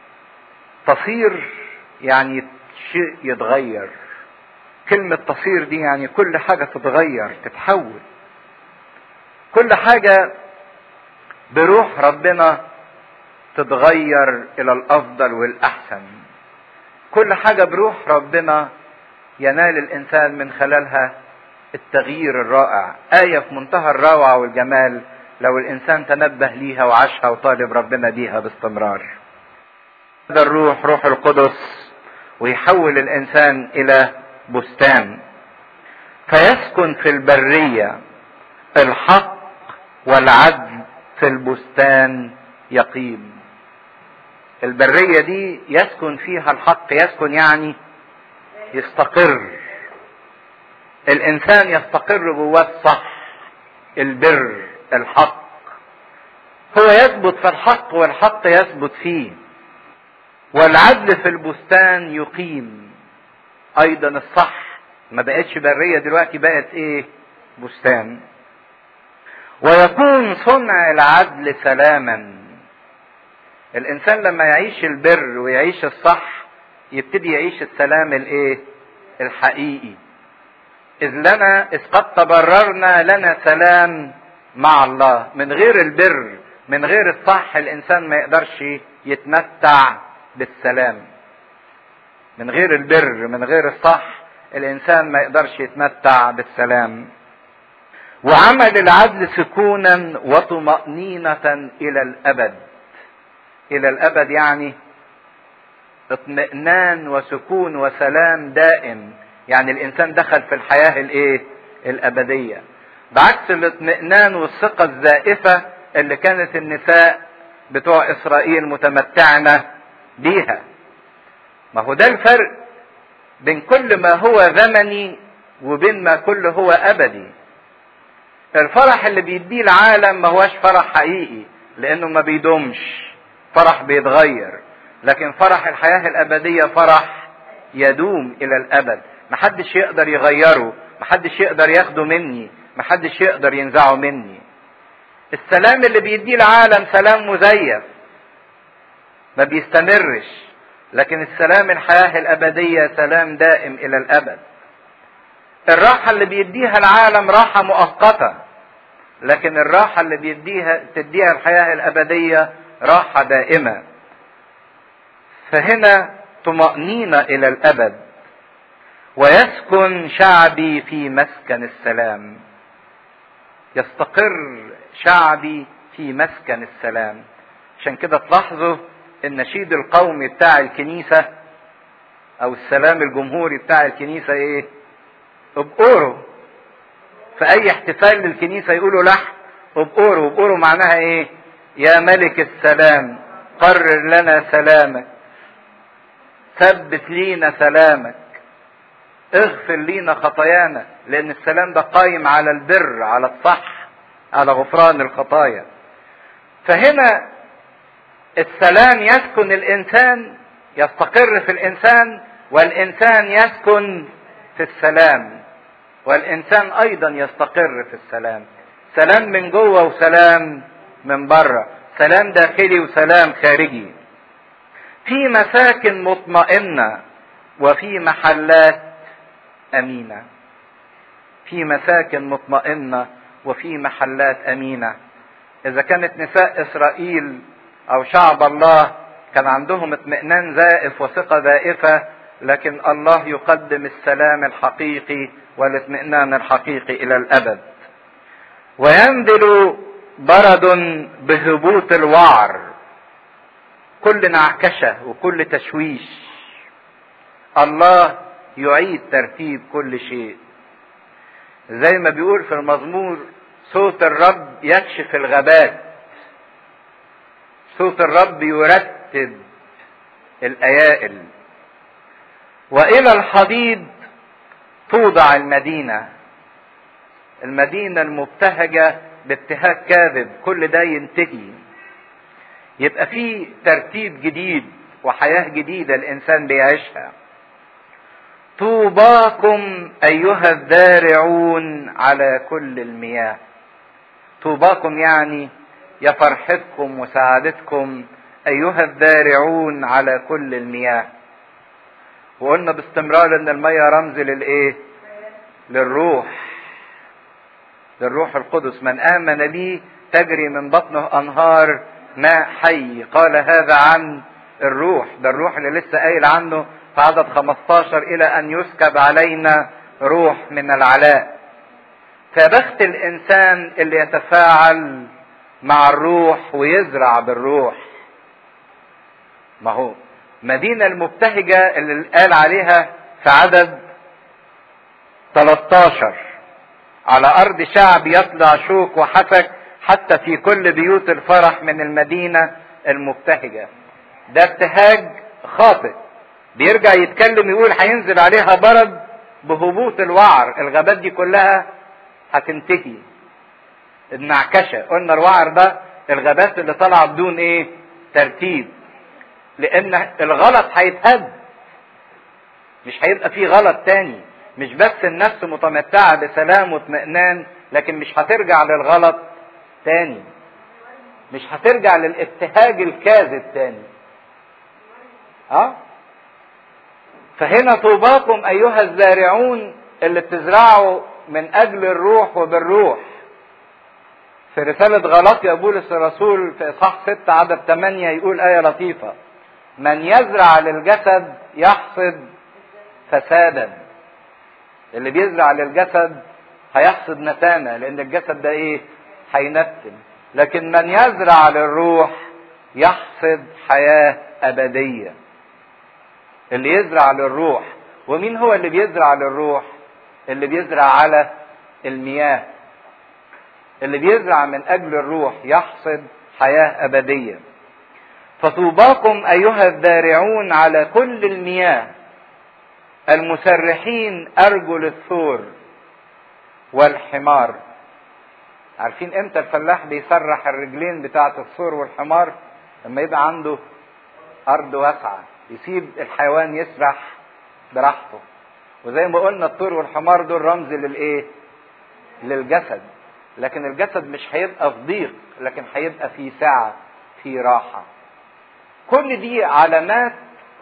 تصير يعني شيء يتغير كلمة تصير دي يعني كل حاجة تتغير تتحول كل حاجة بروح ربنا تتغير الى الافضل والاحسن كل حاجة بروح ربنا ينال الانسان من خلالها التغيير الرائع آية في منتهى الروعة والجمال لو الانسان تنبه ليها وعاشها وطالب ربنا بيها باستمرار هذا الروح روح القدس ويحول الانسان الى بستان فيسكن في البرية الحق والعدل في البستان يقيم البرية دي يسكن فيها الحق يسكن يعني يستقر الانسان يستقر جواه الصح البر الحق هو يثبت في الحق والحق يثبت فيه والعدل في البستان يقيم ايضا الصح ما بقتش بريه دلوقتي بقت ايه بستان ويكون صنع العدل سلاما الانسان لما يعيش البر ويعيش الصح يبتدي يعيش السلام الايه الحقيقي اذ لنا اذ قد تبررنا لنا سلام مع الله من غير البر من غير الصح الانسان ما يقدرش يتمتع بالسلام من غير البر من غير الصح الانسان ما يقدرش يتمتع بالسلام وعمل العدل سكونا وطمأنينة الى الابد الى الابد يعني اطمئنان وسكون وسلام دائم يعني الانسان دخل في الحياة الايه الابدية بعكس الاطمئنان والثقة الزائفة اللي كانت النساء بتوع اسرائيل متمتعن بيها ما هو ده الفرق بين كل ما هو زمني وبين ما كل هو ابدي الفرح اللي بيديه العالم ما هوش فرح حقيقي لانه ما بيدومش فرح بيتغير لكن فرح الحياة الابدية فرح يدوم الى الابد محدش يقدر يغيره محدش يقدر ياخده مني محدش يقدر ينزعه مني السلام اللي بيديه العالم سلام مزيف ما بيستمرش لكن السلام الحياة الأبدية سلام دائم إلى الأبد الراحة اللي بيديها العالم راحة مؤقتة لكن الراحة اللي بيديها تديها الحياة الأبدية راحة دائمة فهنا طمأنينة إلى الأبد ويسكن شعبي في مسكن السلام يستقر شعبي في مسكن السلام عشان كده تلاحظوا النشيد القومي بتاع الكنيسة او السلام الجمهوري بتاع الكنيسة ايه ابقروا في اي احتفال للكنيسة يقولوا لحن ابقروا ابقروا معناها ايه يا ملك السلام قرر لنا سلامك ثبت لينا سلامك اغفر لينا خطايانا لان السلام ده قايم على البر على الصح على غفران الخطايا فهنا السلام يسكن الانسان يستقر في الانسان والانسان يسكن في السلام والانسان ايضا يستقر في السلام سلام من جوه وسلام من بره سلام داخلي وسلام خارجي في مساكن مطمئنه وفي محلات امينه في مساكن مطمئنه وفي محلات امينه اذا كانت نساء اسرائيل او شعب الله كان عندهم اطمئنان زائف وثقه زائفه لكن الله يقدم السلام الحقيقي والاطمئنان الحقيقي الى الابد وينزل برد بهبوط الوعر كل نعكشه وكل تشويش الله يعيد ترتيب كل شيء زي ما بيقول في المزمور صوت الرب يكشف الغابات صوت الرب يرتب الايائل والى الحضيض توضع المدينه المدينه المبتهجه بابتهاج كاذب كل ده ينتهي يبقى في ترتيب جديد وحياه جديده الانسان بيعيشها طوباكم ايها الذارعون على كل المياه طوباكم يعني يا فرحتكم وسعادتكم ايها الذارعون على كل المياه وقلنا باستمرار ان المية رمز للايه للروح للروح القدس من امن بي تجري من بطنه انهار ماء حي قال هذا عن الروح ده الروح اللي لسه قايل عنه في عدد 15 الى ان يسكب علينا روح من العلاء فبخت الانسان اللي يتفاعل مع الروح ويزرع بالروح ما هو مدينة المبتهجة اللي قال عليها في عدد 13 على أرض شعب يطلع شوك وحسك حتى في كل بيوت الفرح من المدينة المبتهجة ده ابتهاج خاطئ بيرجع يتكلم يقول هينزل عليها برد بهبوط الوعر الغابات دي كلها هتنتهي النعكشة قلنا الوعر ده الغابات اللي طالعة بدون ايه ترتيب لان الغلط هيتهد مش هيبقى فيه غلط تاني مش بس النفس متمتعة بسلام واطمئنان لكن مش هترجع للغلط تاني مش هترجع للابتهاج الكاذب تاني اه فهنا طوباكم ايها الزارعون اللي بتزرعوا من اجل الروح وبالروح في رسالة غلطية بولس الرسول في إصحاح 6 عدد 8 يقول آية لطيفة من يزرع للجسد يحصد فسادا اللي بيزرع للجسد هيحصد نتانة لأن الجسد ده إيه؟ هينتن لكن من يزرع للروح يحصد حياة أبدية اللي يزرع للروح ومين هو اللي بيزرع للروح اللي بيزرع على المياه اللي بيزرع من اجل الروح يحصد حياه ابديه فطوباكم ايها الذارعون على كل المياه المسرحين ارجل الثور والحمار عارفين امتى الفلاح بيسرح الرجلين بتاعه الثور والحمار لما يبقى عنده ارض واسعه يسيب الحيوان يسرح براحته وزي ما قلنا الطور والحمار دول رمز للايه للجسد لكن الجسد مش هيبقى في ضيق لكن هيبقى في سعة في راحة كل دي علامات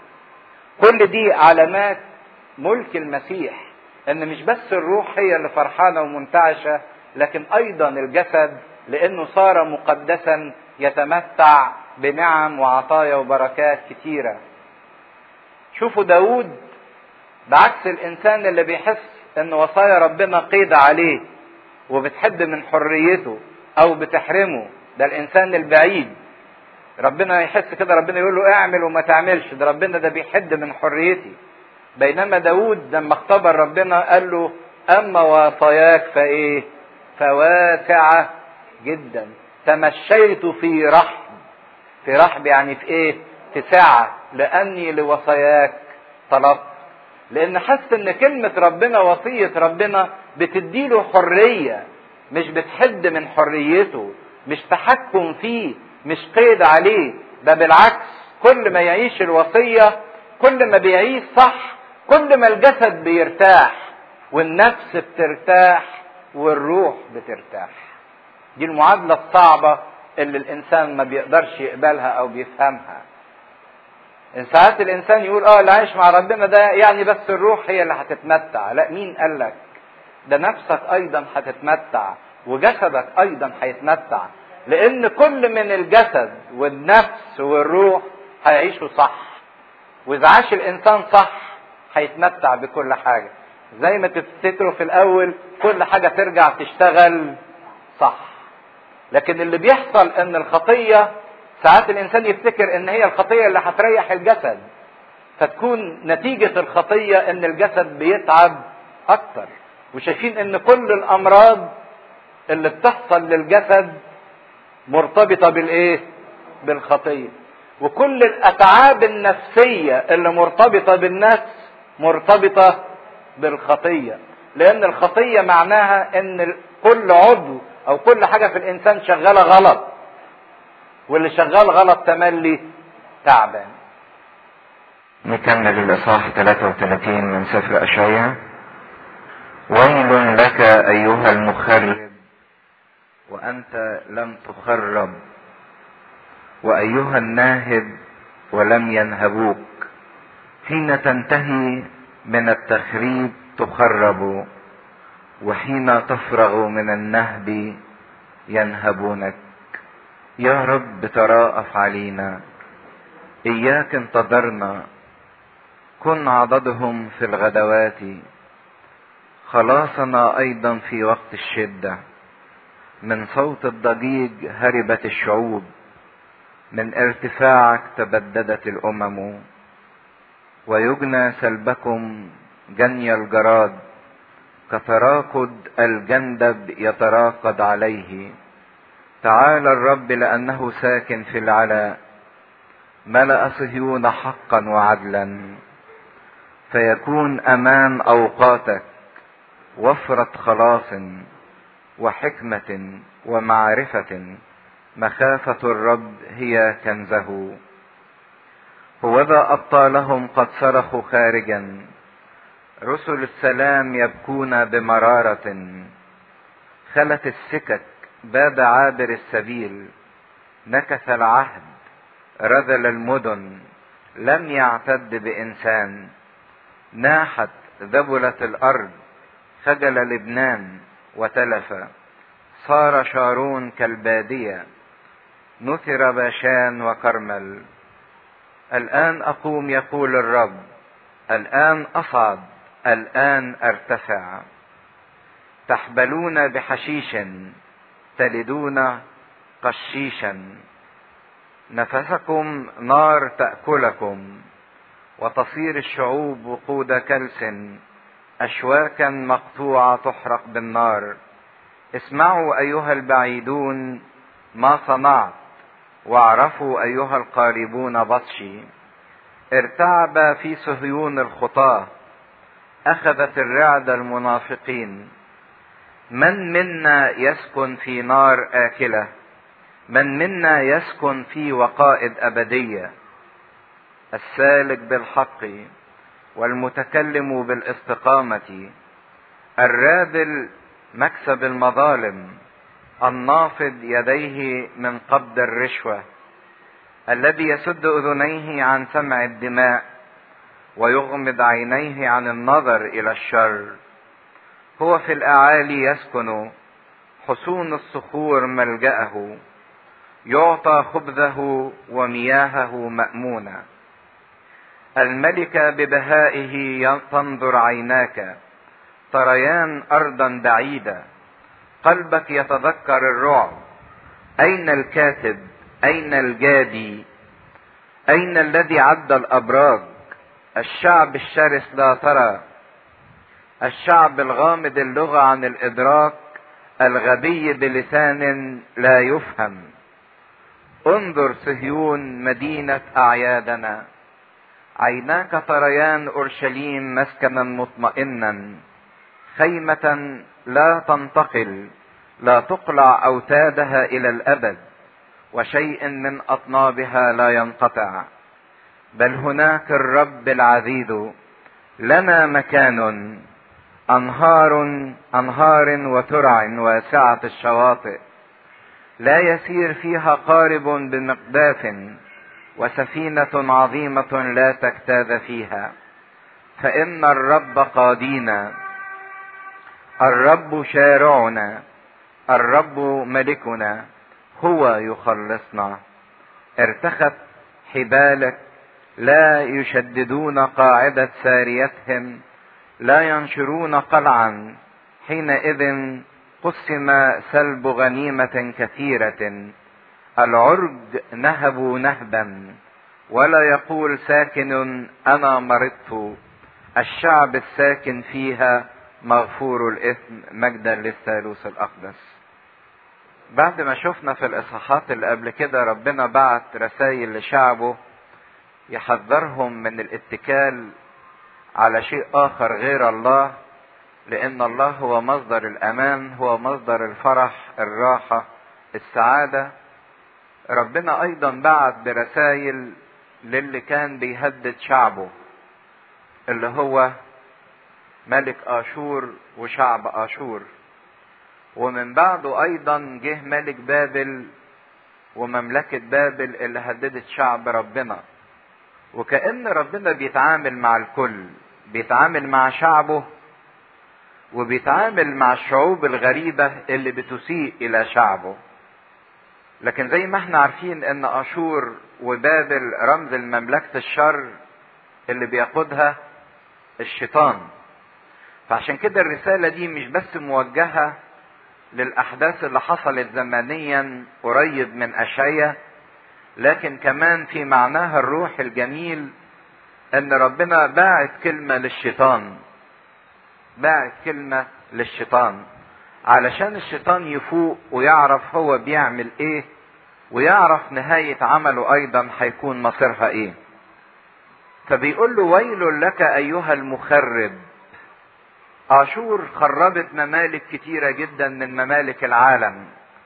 كل دي علامات ملك المسيح ان مش بس الروح هي اللي فرحانة ومنتعشة لكن ايضا الجسد لانه صار مقدسا يتمتع بنعم وعطايا وبركات كتيرة شوفوا داود بعكس الانسان اللي بيحس ان وصايا ربنا قيد عليه وبتحد من حريته او بتحرمه ده الانسان البعيد ربنا يحس كده ربنا يقول له اعمل وما تعملش ده ربنا ده بيحد من حريتي بينما داود لما اختبر ربنا قال له اما وصاياك فايه فواسعة جدا تمشيت في رحب في رحب يعني في ايه في سعة لاني لوصاياك طلبت لان حس ان كلمة ربنا وصية ربنا بتديله حرية مش بتحد من حريته مش تحكم فيه مش قيد عليه ده بالعكس كل ما يعيش الوصية كل ما بيعيش صح كل ما الجسد بيرتاح والنفس بترتاح والروح بترتاح دي المعادلة الصعبة اللي الإنسان ما بيقدرش يقبلها أو بيفهمها ساعات الانسان يقول اه اللي عايش مع ربنا ده يعني بس الروح هي اللي هتتمتع لا مين قال لك ده نفسك ايضا هتتمتع وجسدك ايضا هيتمتع لان كل من الجسد والنفس والروح هيعيشوا صح واذا عاش الانسان صح هيتمتع بكل حاجة زي ما تفتكروا في الاول كل حاجة ترجع تشتغل صح لكن اللي بيحصل ان الخطية ساعات الانسان يفتكر ان هي الخطية اللي هتريح الجسد فتكون نتيجة الخطية ان الجسد بيتعب اكتر وشايفين ان كل الامراض اللي بتحصل للجسد مرتبطة بالايه بالخطية وكل الاتعاب النفسية اللي مرتبطة بالنفس مرتبطة بالخطية لان الخطية معناها ان كل عضو او كل حاجة في الانسان شغالة غلط واللي شغال غلط تملي تعبان نكمل الإصحاح 33 من سفر أشعياء ويل لك أيها المخرب وأنت لم تخرب وأيها الناهب ولم ينهبوك حين تنتهي من التخريب تخرب وحين تفرغ من النهب ينهبونك يا رب تراءف علينا إياك انتظرنا كن عضدهم في الغدوات خلاصنا ايضا في وقت الشده من صوت الضجيج هربت الشعوب من ارتفاعك تبددت الامم ويجنى سلبكم جني الجراد كتراقد الجندب يتراقد عليه تعالى الرب لانه ساكن في العلا ملا صهيون حقا وعدلا فيكون امان اوقاتك وفرة خلاص وحكمة ومعرفة مخافة الرب هي كنزه هوذا أبطالهم قد صرخوا خارجا رسل السلام يبكون بمرارة خلت السكك باب عابر السبيل نكث العهد رذل المدن لم يعتد بإنسان ناحت ذبلت الارض خجل لبنان وتلف صار شارون كالباديه نثر باشان وكرمل الان اقوم يقول الرب الان اصعد الان ارتفع تحبلون بحشيش تلدون قشيشا نفسكم نار تاكلكم وتصير الشعوب وقود كلس اشواكا مقطوعه تحرق بالنار اسمعوا ايها البعيدون ما صنعت واعرفوا ايها القاربون بطشي ارتعب في صهيون الخطاه اخذت الرعد المنافقين من منا يسكن في نار اكله من منا يسكن في وقائد ابديه السالك بالحق والمتكلم بالاستقامة الراذل مكسب المظالم النافض يديه من قبض الرشوة الذي يسد أذنيه عن سمع الدماء ويغمض عينيه عن النظر إلى الشر هو في الأعالي يسكن حصون الصخور ملجأه يعطى خبزه ومياهه مأمونه الملك ببهائه تنظر عيناك تريان ارضا بعيده قلبك يتذكر الرعب اين الكاتب اين الجادي اين الذي عد الابراج الشعب الشرس لا ترى الشعب الغامض اللغه عن الادراك الغبي بلسان لا يفهم انظر صهيون مدينه اعيادنا عيناك تريان اورشليم مسكنا مطمئنا خيمه لا تنتقل لا تقلع اوتادها الى الابد وشيء من اطنابها لا ينقطع بل هناك الرب العزيز لنا مكان انهار انهار وترع واسعه الشواطئ لا يسير فيها قارب بمقداف وسفينة عظيمة لا تجتاز فيها فإن الرب قادينا الرب شارعنا الرب ملكنا هو يخلصنا ارتخت حبالك لا يشددون قاعدة ساريتهم لا ينشرون قلعا حينئذ قسم سلب غنيمة كثيرة العرج نهبوا نهبا ولا يقول ساكن انا مرضت الشعب الساكن فيها مغفور الاثم مجدا للثالوث الاقدس بعد ما شفنا في الاصحاحات اللي قبل كده ربنا بعت رسائل لشعبه يحذرهم من الاتكال على شيء اخر غير الله لان الله هو مصدر الامان هو مصدر الفرح الراحه السعاده ربنا ايضا بعت برسائل للي كان بيهدد شعبه اللي هو ملك اشور وشعب اشور ومن بعده ايضا جه ملك بابل ومملكة بابل اللي هددت شعب ربنا وكأن ربنا بيتعامل مع الكل بيتعامل مع شعبه وبيتعامل مع الشعوب الغريبة اللي بتسيء إلى شعبه لكن زي ما احنا عارفين ان اشور وبابل رمز المملكة الشر اللي بيقودها الشيطان فعشان كده الرسالة دي مش بس موجهة للأحداث اللي حصلت زمنيا قريب من أشعية لكن كمان في معناها الروح الجميل ان ربنا باعت كلمة للشيطان باعت كلمة للشيطان علشان الشيطان يفوق ويعرف هو بيعمل ايه ويعرف نهاية عمله ايضا هيكون مصيرها ايه فبيقول له ويل لك ايها المخرب اشور خربت ممالك كتيرة جدا من ممالك العالم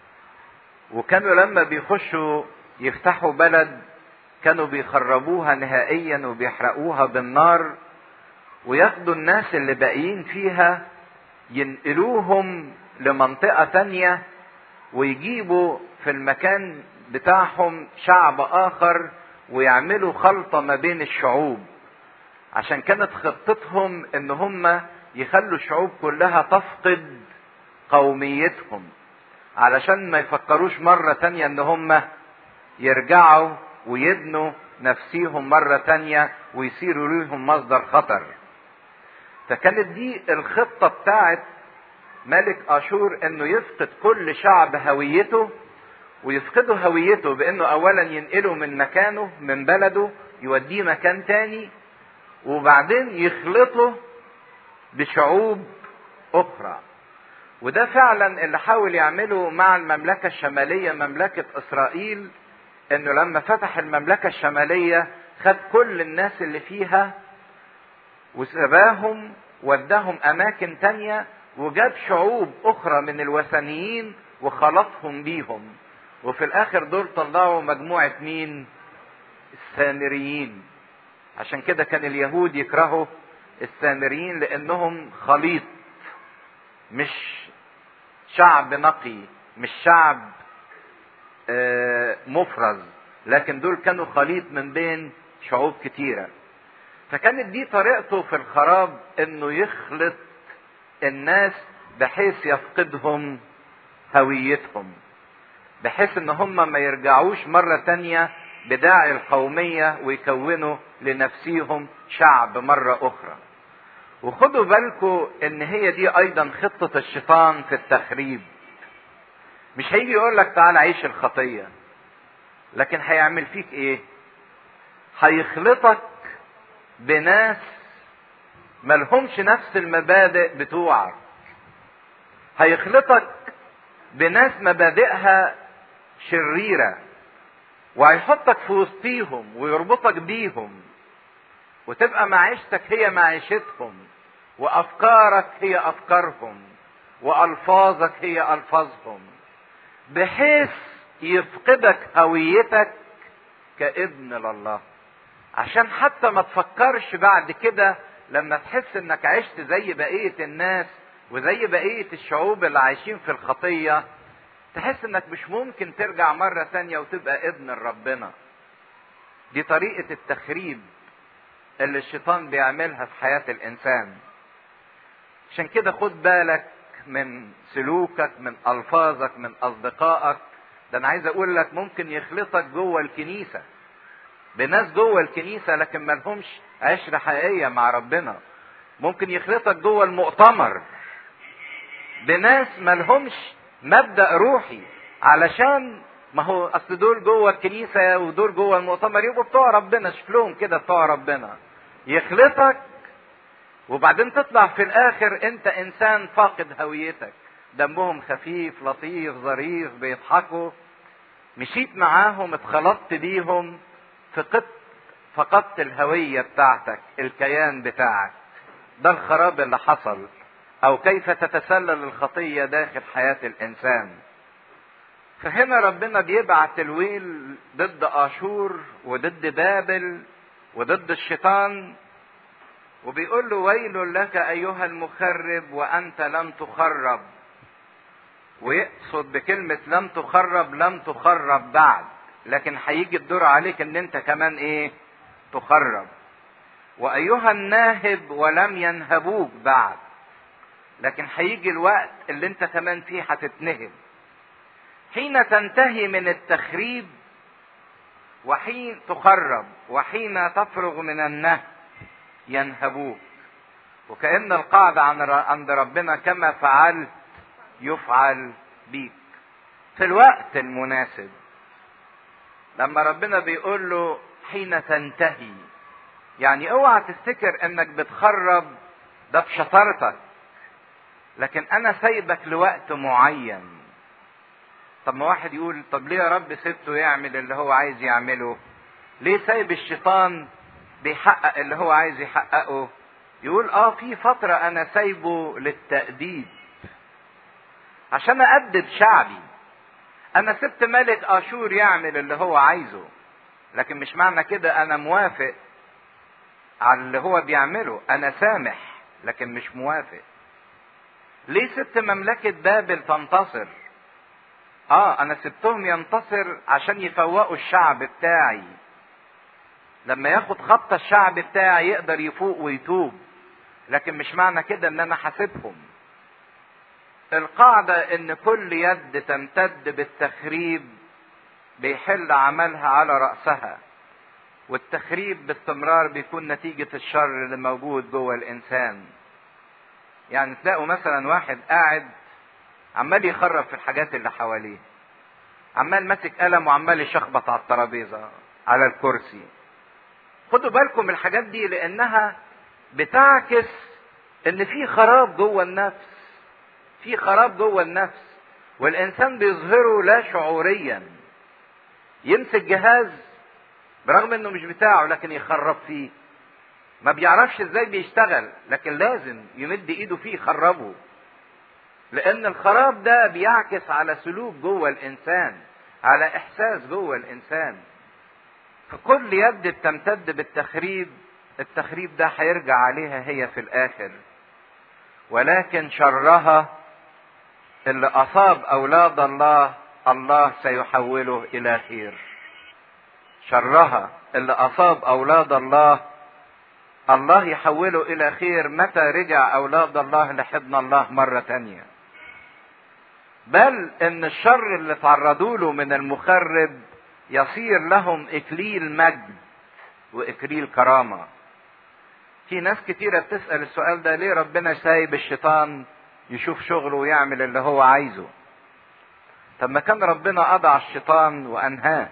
وكانوا لما بيخشوا يفتحوا بلد كانوا بيخربوها نهائيا وبيحرقوها بالنار وياخدوا الناس اللي باقيين فيها ينقلوهم لمنطقة تانية ويجيبوا في المكان بتاعهم شعب آخر ويعملوا خلطة ما بين الشعوب عشان كانت خطتهم ان هم يخلوا الشعوب كلها تفقد قوميتهم علشان ما يفكروش مرة تانية ان هم يرجعوا ويبنوا نفسيهم مرة تانية ويصيروا ليهم مصدر خطر فكانت دي الخطة بتاعت ملك اشور انه يفقد كل شعب هويته ويفقدوا هويته بانه اولا ينقله من مكانه من بلده يوديه مكان تاني وبعدين يخلطه بشعوب اخرى وده فعلا اللي حاول يعمله مع المملكة الشمالية مملكة اسرائيل انه لما فتح المملكة الشمالية خد كل الناس اللي فيها وسباهم وداهم اماكن تانية وجاب شعوب اخرى من الوثنيين وخلطهم بيهم وفي الاخر دول طلعوا مجموعة مين السامريين عشان كده كان اليهود يكرهوا السامريين لانهم خليط مش شعب نقي مش شعب مفرز لكن دول كانوا خليط من بين شعوب كتيرة فكانت دي طريقته في الخراب انه يخلط الناس بحيث يفقدهم هويتهم بحيث ان هم ما يرجعوش مرة تانية بداعي القومية ويكونوا لنفسيهم شعب مرة اخرى وخدوا بالكم ان هي دي ايضا خطة الشيطان في التخريب مش هيجي يقول لك تعال عيش الخطية لكن هيعمل فيك ايه هيخلطك بناس ملهمش نفس المبادئ بتوعك هيخلطك بناس مبادئها شريرة وهيحطك في وسطيهم ويربطك بيهم وتبقى معيشتك هي معيشتهم وافكارك هي افكارهم والفاظك هي الفاظهم بحيث يفقدك هويتك كابن لله عشان حتى ما تفكرش بعد كده لما تحس انك عشت زي بقية الناس وزي بقية الشعوب اللي عايشين في الخطية تحس انك مش ممكن ترجع مرة تانية وتبقى ابن ربنا دي طريقة التخريب اللي الشيطان بيعملها في حياة الانسان عشان كده خد بالك من سلوكك من الفاظك من اصدقائك ده انا عايز اقول لك ممكن يخلطك جوه الكنيسه بناس جوه الكنيسة لكن ما لهمش عشرة حقيقية مع ربنا ممكن يخلطك جوه المؤتمر بناس ما لهمش مبدأ روحي علشان ما هو اصل دول جوه الكنيسة ودول جوه المؤتمر يبقوا بتوع ربنا شكلهم كده بتوع ربنا يخلطك وبعدين تطلع في الاخر انت انسان فاقد هويتك دمهم خفيف لطيف ظريف بيضحكوا مشيت معاهم اتخلطت بيهم فقدت فقدت الهوية بتاعتك الكيان بتاعك ده الخراب اللي حصل او كيف تتسلل الخطية داخل حياة الانسان فهنا ربنا بيبعت الويل ضد اشور وضد بابل وضد الشيطان وبيقول له ويل لك ايها المخرب وانت لم تخرب ويقصد بكلمة لم تخرب لم تخرب بعد لكن هيجي الدور عليك ان انت كمان ايه تخرب وايها الناهب ولم ينهبوك بعد لكن هيجي الوقت اللي انت كمان فيه هتتنهب حين تنتهي من التخريب وحين تخرب وحين تفرغ من النهب ينهبوك وكأن القاعدة عند ربنا كما فعلت يفعل بيك في الوقت المناسب لما ربنا بيقول له حين تنتهي يعني اوعى تفتكر انك بتخرب ده بشطارتك لكن انا سايبك لوقت معين طب ما واحد يقول طب ليه يا رب سبته يعمل اللي هو عايز يعمله ليه سايب الشيطان بيحقق اللي هو عايز يحققه يقول اه في فترة انا سايبه للتأديب عشان أأدب شعبي أنا سبت ملك أشور يعمل اللي هو عايزه لكن مش معنى كده أنا موافق على اللي هو بيعمله أنا سامح لكن مش موافق ليه سبت مملكة بابل تنتصر اه انا سبتهم ينتصر عشان يفوقوا الشعب بتاعي لما ياخد خط الشعب بتاعي يقدر يفوق ويتوب لكن مش معنى كده ان انا حاسبهم القاعدة ان كل يد تمتد بالتخريب بيحل عملها على رأسها والتخريب باستمرار بيكون نتيجة الشر اللي موجود جوه الانسان يعني تلاقوا مثلا واحد قاعد عمال يخرب في الحاجات اللي حواليه عمال ماسك قلم وعمال يشخبط على الترابيزه على الكرسي خدوا بالكم الحاجات دي لانها بتعكس ان في خراب جوه النفس في خراب جوه النفس والانسان بيظهره لا شعوريا يمسك جهاز برغم انه مش بتاعه لكن يخرب فيه ما بيعرفش ازاي بيشتغل لكن لازم يمد ايده فيه يخربه لان الخراب ده بيعكس على سلوك جوه الانسان على احساس جوه الانسان فكل يد بتمتد بالتخريب التخريب ده هيرجع عليها هي في الاخر ولكن شرها اللي اصاب اولاد الله الله سيحوله الى خير شرها اللي اصاب اولاد الله الله يحوله الى خير متى رجع اولاد الله لحضن الله مرة تانية بل ان الشر اللي تعرضوا له من المخرب يصير لهم اكليل مجد واكليل كرامة في ناس كتيرة بتسأل السؤال ده ليه ربنا سايب الشيطان يشوف شغله ويعمل اللي هو عايزه طب ما كان ربنا قضى على الشيطان وانهاه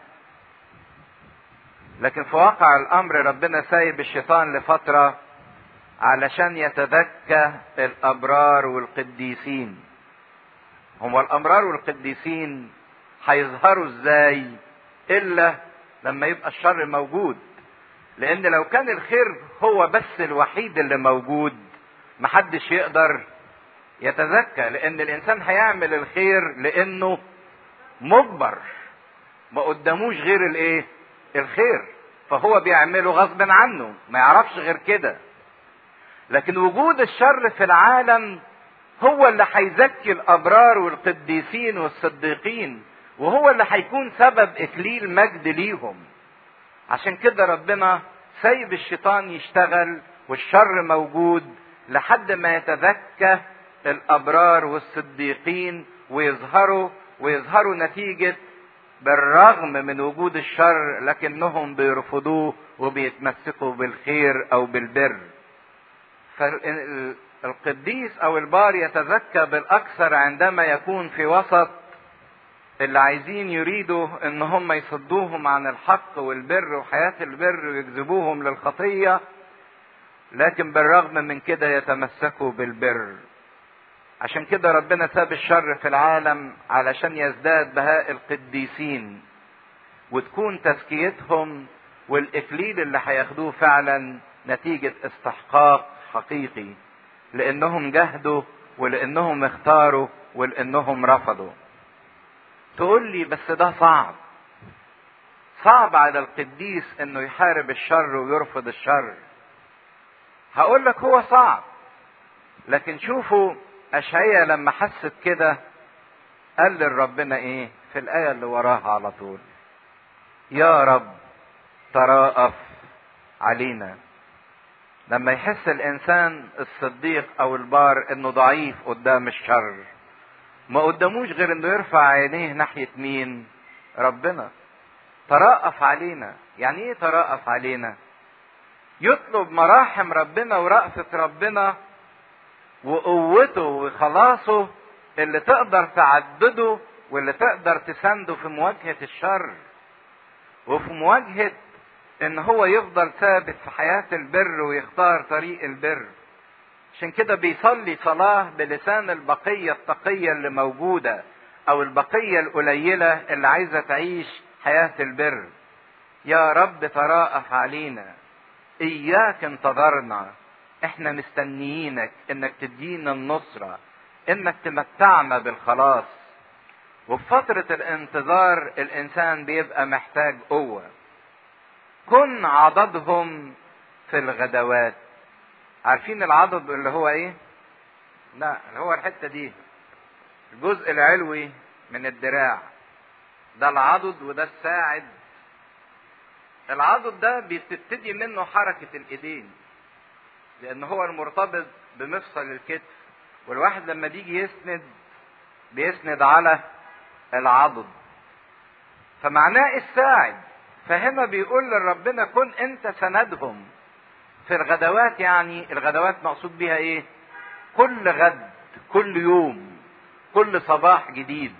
لكن في واقع الامر ربنا سايب الشيطان لفترة علشان يتذكى الابرار والقديسين هم الامرار والقديسين هيظهروا ازاي الا لما يبقى الشر موجود لان لو كان الخير هو بس الوحيد اللي موجود محدش يقدر يتذكى لان الانسان هيعمل الخير لانه مجبر ما قداموش غير الايه الخير فهو بيعمله غصب عنه ما يعرفش غير كده لكن وجود الشر في العالم هو اللي هيزكي الابرار والقديسين والصديقين وهو اللي هيكون سبب اكليل مجد ليهم عشان كده ربنا سايب الشيطان يشتغل والشر موجود لحد ما يتذكى الابرار والصديقين ويظهروا ويظهروا نتيجه بالرغم من وجود الشر لكنهم بيرفضوه وبيتمسكوا بالخير او بالبر فالقديس او البار يتزكى بالاكثر عندما يكون في وسط اللي عايزين يريدوا ان هم يصدوهم عن الحق والبر وحياة البر ويجذبوهم للخطية لكن بالرغم من كده يتمسكوا بالبر عشان كده ربنا ساب الشر في العالم علشان يزداد بهاء القديسين وتكون تزكيتهم والاكليل اللي هياخدوه فعلا نتيجة استحقاق حقيقي لانهم جهدوا ولانهم اختاروا ولانهم رفضوا تقول لي بس ده صعب صعب على القديس انه يحارب الشر ويرفض الشر هقول لك هو صعب لكن شوفوا اشعيا لما حست كده قال لربنا ايه في الايه اللي وراها على طول يا رب تراءف علينا لما يحس الانسان الصديق او البار انه ضعيف قدام الشر ما قداموش غير انه يرفع عينيه ناحية مين ربنا تراءف علينا يعني ايه تراءف علينا يطلب مراحم ربنا ورأفة ربنا وقوته وخلاصه اللي تقدر تعدده واللي تقدر تسنده في مواجهة الشر وفي مواجهة ان هو يفضل ثابت في حياة البر ويختار طريق البر عشان كده بيصلي صلاة بلسان البقية التقية اللي موجودة او البقية القليلة اللي عايزة تعيش حياة البر يا رب تراءف علينا اياك انتظرنا احنا مستنيينك انك تدينا النصرة انك تمتعنا بالخلاص وفي فترة الانتظار الانسان بيبقى محتاج قوة كن عضدهم في الغدوات عارفين العضد اللي هو ايه لا اللي هو الحتة دي الجزء العلوي من الدراع ده العضد وده الساعد العضد ده بتبتدي منه حركة الايدين لان هو المرتبط بمفصل الكتف والواحد لما بيجي يسند بيسند على العضد فمعناه الساعد فهنا بيقول لربنا كن انت سندهم في الغدوات يعني الغدوات مقصود بيها ايه كل غد كل يوم كل صباح جديد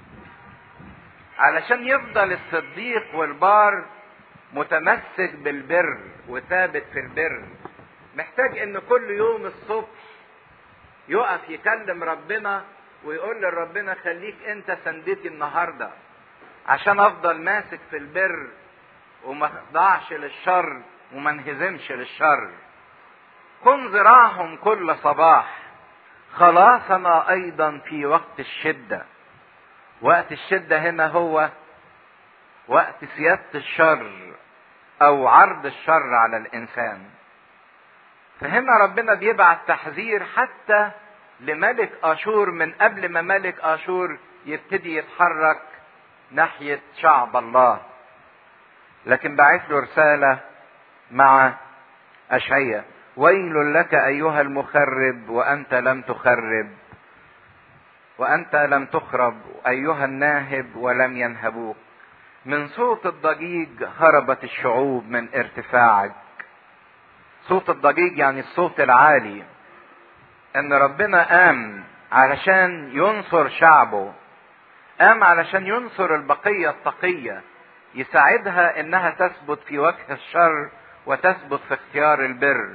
علشان يفضل الصديق والبار متمسك بالبر وثابت في البر محتاج ان كل يوم الصبح يقف يكلم ربنا ويقول لربنا خليك انت سندتي النهارده عشان افضل ماسك في البر وما اخضعش للشر وما انهزمش للشر كن ذراعهم كل صباح خلاصنا ايضا في وقت الشده وقت الشده هنا هو وقت سياده الشر او عرض الشر على الانسان فهنا ربنا بيبعت تحذير حتى لملك اشور من قبل ما ملك اشور يبتدي يتحرك ناحيه شعب الله لكن بعت له رساله مع اشعيا ويل لك ايها المخرب وانت لم تخرب وانت لم تخرب ايها الناهب ولم ينهبوك من صوت الضجيج هربت الشعوب من ارتفاعك صوت الضجيج يعني الصوت العالي ان ربنا قام علشان ينصر شعبه قام علشان ينصر البقية التقية يساعدها انها تثبت في وجه الشر وتثبت في اختيار البر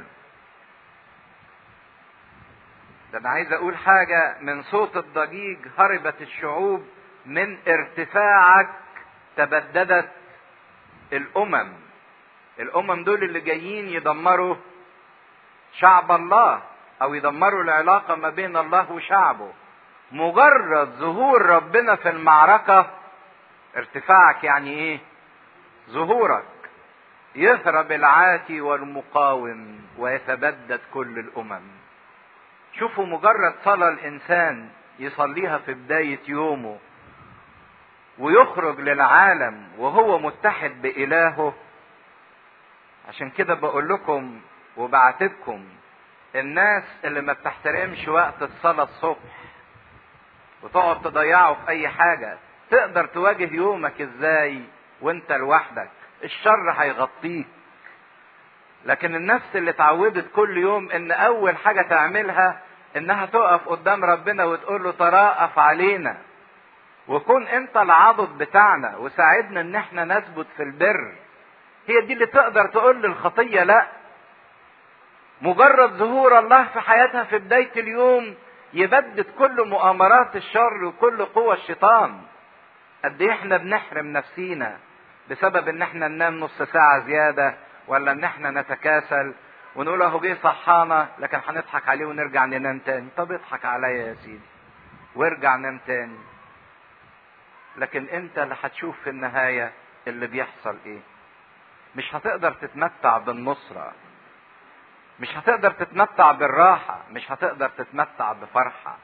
ده انا عايز اقول حاجة من صوت الضجيج هربت الشعوب من ارتفاعك تبددت الامم الامم دول اللي جايين يدمروا شعب الله او يدمروا العلاقه ما بين الله وشعبه مجرد ظهور ربنا في المعركه ارتفاعك يعني ايه ظهورك يهرب العاتي والمقاوم ويتبدد كل الامم شوفوا مجرد صلاه الانسان يصليها في بدايه يومه ويخرج للعالم وهو متحد بإلهه عشان كده بقول لكم وبعاتبكم الناس اللي ما بتحترمش وقت الصلاة الصبح وتقعد تضيعه في أي حاجة تقدر تواجه يومك ازاي وانت لوحدك الشر هيغطيك لكن النفس اللي اتعودت كل يوم ان اول حاجة تعملها انها تقف قدام ربنا وتقول له تراءف علينا وكن انت العضد بتاعنا وساعدنا ان احنا نثبت في البر هي دي اللي تقدر تقول للخطية لا مجرد ظهور الله في حياتها في بداية اليوم يبدد كل مؤامرات الشر وكل قوى الشيطان قد ايه احنا بنحرم نفسينا بسبب ان احنا ننام نص ساعة زيادة ولا ان احنا نتكاسل ونقول اهو جه صحانا لكن هنضحك عليه ونرجع ننام تاني طب اضحك عليا يا سيدي وارجع نام تاني لكن انت اللي هتشوف في النهاية اللي بيحصل ايه مش هتقدر تتمتع بالنصرة مش هتقدر تتمتع بالراحة مش هتقدر تتمتع بفرحة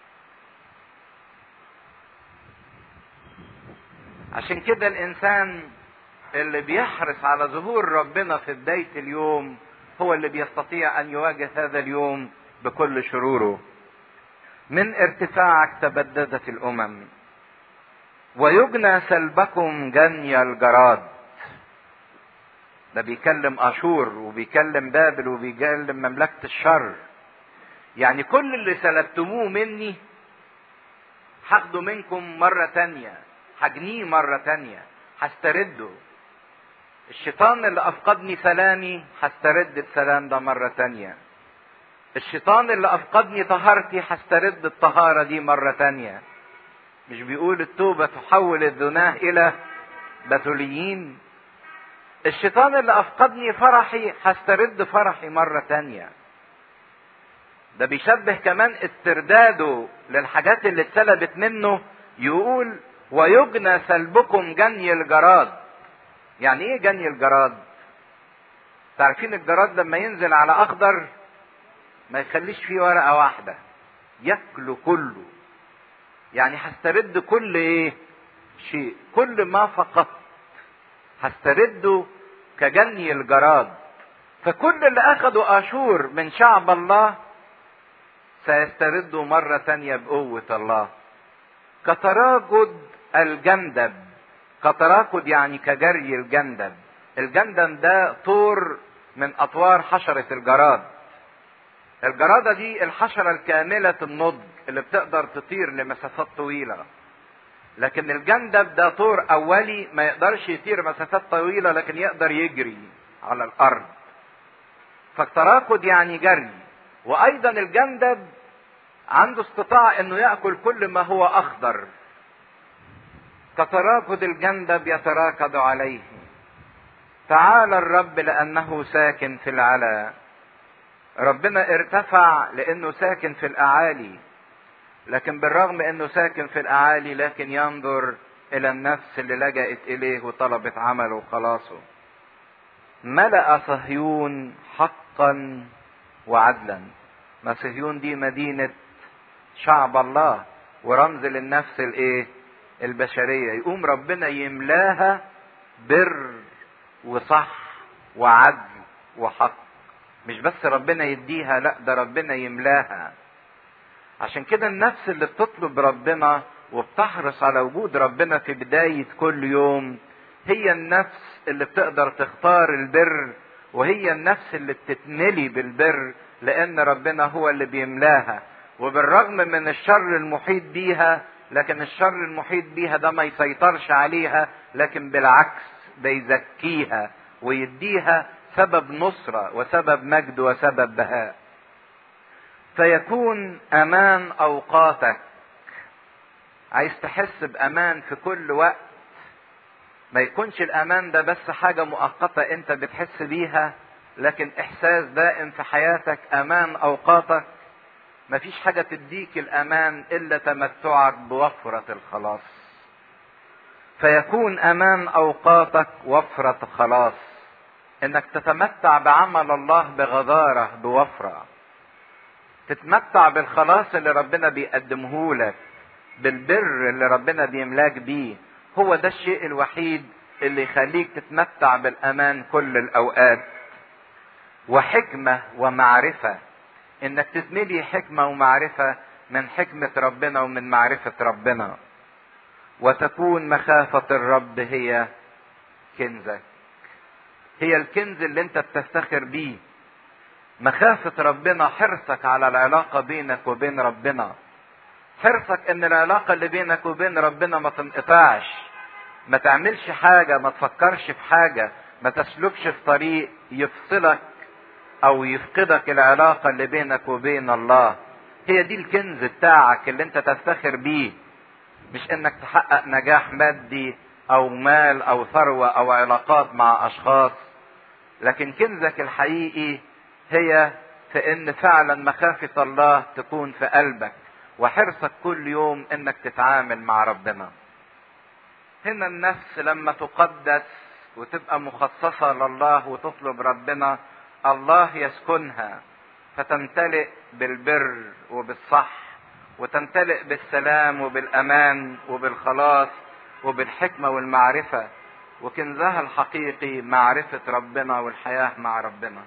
عشان كده الانسان اللي بيحرص على ظهور ربنا في بداية اليوم هو اللي بيستطيع ان يواجه هذا اليوم بكل شروره من ارتفاعك تبددت الامم ويجنى سلبكم جني الجراد ده بيكلم اشور وبيكلم بابل وبيكلم مملكة الشر يعني كل اللي سلبتموه مني هاخده منكم مرة تانية هجنيه مرة تانية هسترده الشيطان اللي افقدني سلامي هسترد السلام ده مرة تانية الشيطان اللي افقدني طهارتي هسترد الطهارة دي مرة تانية مش بيقول التوبة تحول الذناه الى بتوليين الشيطان اللي افقدني فرحي هسترد فرحي مرة تانية ده بيشبه كمان استرداده للحاجات اللي اتسلبت منه يقول ويجنى سلبكم جني الجراد يعني ايه جني الجراد تعرفين الجراد لما ينزل على اخضر ما يخليش فيه ورقة واحدة ياكله كله يعني هسترد كل ايه شيء كل ما فقدت هسترده كجني الجراد فكل اللي اخذوا اشور من شعب الله سيسترده مرة تانية بقوة الله كتراجد الجندب كتراكد يعني كجري الجندب الجندب ده طور من اطوار حشرة الجراد الجرادة دي الحشرة الكاملة النضج اللي بتقدر تطير لمسافات طويلة لكن الجندب ده طور اولي ما يقدرش يطير مسافات طويلة لكن يقدر يجري على الارض فالتراكد يعني جري وايضا الجندب عنده استطاع انه ياكل كل ما هو اخضر كتراكد الجندب يتراكد عليه تعالى الرب لانه ساكن في العلا ربنا ارتفع لانه ساكن في الاعالي لكن بالرغم انه ساكن في الاعالي لكن ينظر الى النفس اللي لجأت اليه وطلبت عمله وخلاصه ملأ صهيون حقا وعدلا ما صهيون دي مدينة شعب الله ورمز للنفس الايه البشرية يقوم ربنا يملاها بر وصح وعدل وحق مش بس ربنا يديها لا ده ربنا يملاها عشان كده النفس اللي بتطلب ربنا وبتحرص على وجود ربنا في بداية كل يوم هي النفس اللي بتقدر تختار البر وهي النفس اللي بتتملي بالبر لان ربنا هو اللي بيملاها وبالرغم من الشر المحيط بيها لكن الشر المحيط بيها ده ما يسيطرش عليها لكن بالعكس ده يزكيها ويديها سبب نصرة وسبب مجد وسبب بهاء فيكون امان اوقاتك عايز تحس بامان في كل وقت ما يكونش الامان ده بس حاجة مؤقتة انت بتحس بيها لكن احساس دائم في حياتك امان اوقاتك مفيش حاجة تديك الامان الا تمتعك بوفرة الخلاص فيكون امان اوقاتك وفرة خلاص انك تتمتع بعمل الله بغزارة بوفرة تتمتع بالخلاص اللي ربنا بيقدمه لك بالبر اللي ربنا بيملاك بيه هو ده الشيء الوحيد اللي يخليك تتمتع بالامان كل الاوقات وحكمة ومعرفة انك تتملي حكمة ومعرفة من حكمة ربنا ومن معرفة ربنا وتكون مخافة الرب هي كنزك هي الكنز اللي انت بتفتخر بيه مخافة ربنا حرصك على العلاقة بينك وبين ربنا حرصك ان العلاقة اللي بينك وبين ربنا ما تنقطعش ما تعملش حاجة ما تفكرش في حاجة ما تسلكش في طريق يفصلك او يفقدك العلاقة اللي بينك وبين الله هي دي الكنز بتاعك اللي انت تفتخر بيه مش انك تحقق نجاح مادي او مال او ثروة او علاقات مع اشخاص لكن كنزك الحقيقي هي في ان فعلا مخافة الله تكون في قلبك وحرصك كل يوم انك تتعامل مع ربنا هنا النفس لما تقدس وتبقى مخصصة لله وتطلب ربنا الله يسكنها فتمتلئ بالبر وبالصح وتمتلئ بالسلام وبالامان وبالخلاص وبالحكمة والمعرفة وكنزها الحقيقي معرفة ربنا والحياة مع ربنا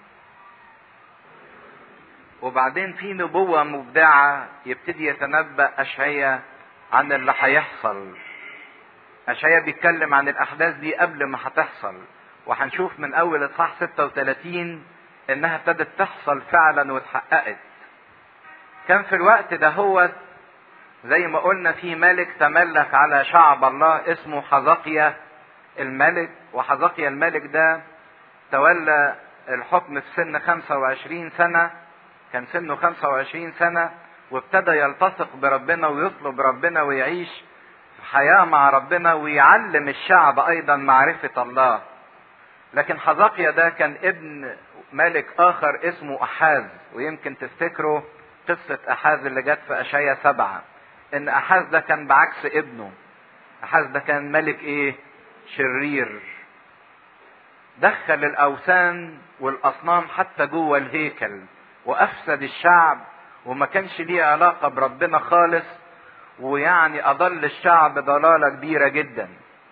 وبعدين في نبوة مبدعة يبتدي يتنبأ أشعية عن اللي هيحصل أشعية بيتكلم عن الأحداث دي قبل ما هتحصل وهنشوف من أول إصحاح 36 إنها ابتدت تحصل فعلا واتحققت كان في الوقت ده هو زي ما قلنا في ملك تملك على شعب الله اسمه حزقيا الملك وحزقيا الملك ده تولى الحكم في سن 25 سنة كان سنه 25 سنة وابتدى يلتصق بربنا ويطلب ربنا ويعيش في حياة مع ربنا ويعلم الشعب أيضا معرفة الله لكن حزقيا ده كان ابن ملك آخر اسمه أحاز ويمكن تفتكروا قصة أحاز اللي جت في أشعيا سبعة إن أحاز ده كان بعكس ابنه أحاز ده كان ملك إيه شرير دخل الأوثان والأصنام حتى جوه الهيكل وافسد الشعب وما كانش ليه علاقه بربنا خالص ويعني اضل الشعب ضلاله كبيره جدا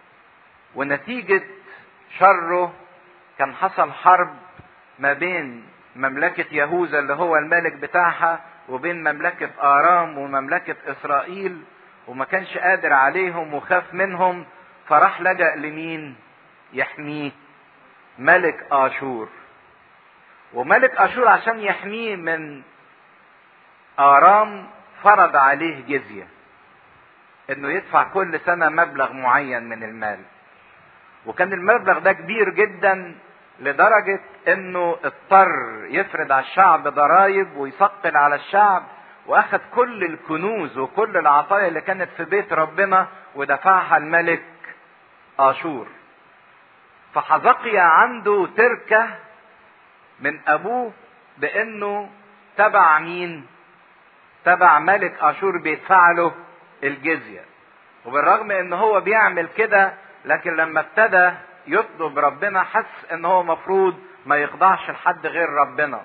ونتيجه شره كان حصل حرب ما بين مملكه يهوذا اللي هو الملك بتاعها وبين مملكه ارام ومملكه اسرائيل وما كانش قادر عليهم وخاف منهم فراح لجأ لمين يحميه ملك اشور وملك اشور عشان يحميه من ارام فرض عليه جزيه انه يدفع كل سنه مبلغ معين من المال وكان المبلغ ده كبير جدا لدرجه انه اضطر يفرض على الشعب ضرائب ويثقل على الشعب واخذ كل الكنوز وكل العطايا اللي كانت في بيت ربنا ودفعها الملك اشور فحزقيا عنده تركه من ابوه بانه تبع مين تبع ملك اشور بيدفع له الجزيه وبالرغم ان هو بيعمل كده لكن لما ابتدى يطلب ربنا حس ان هو مفروض ما يخضعش لحد غير ربنا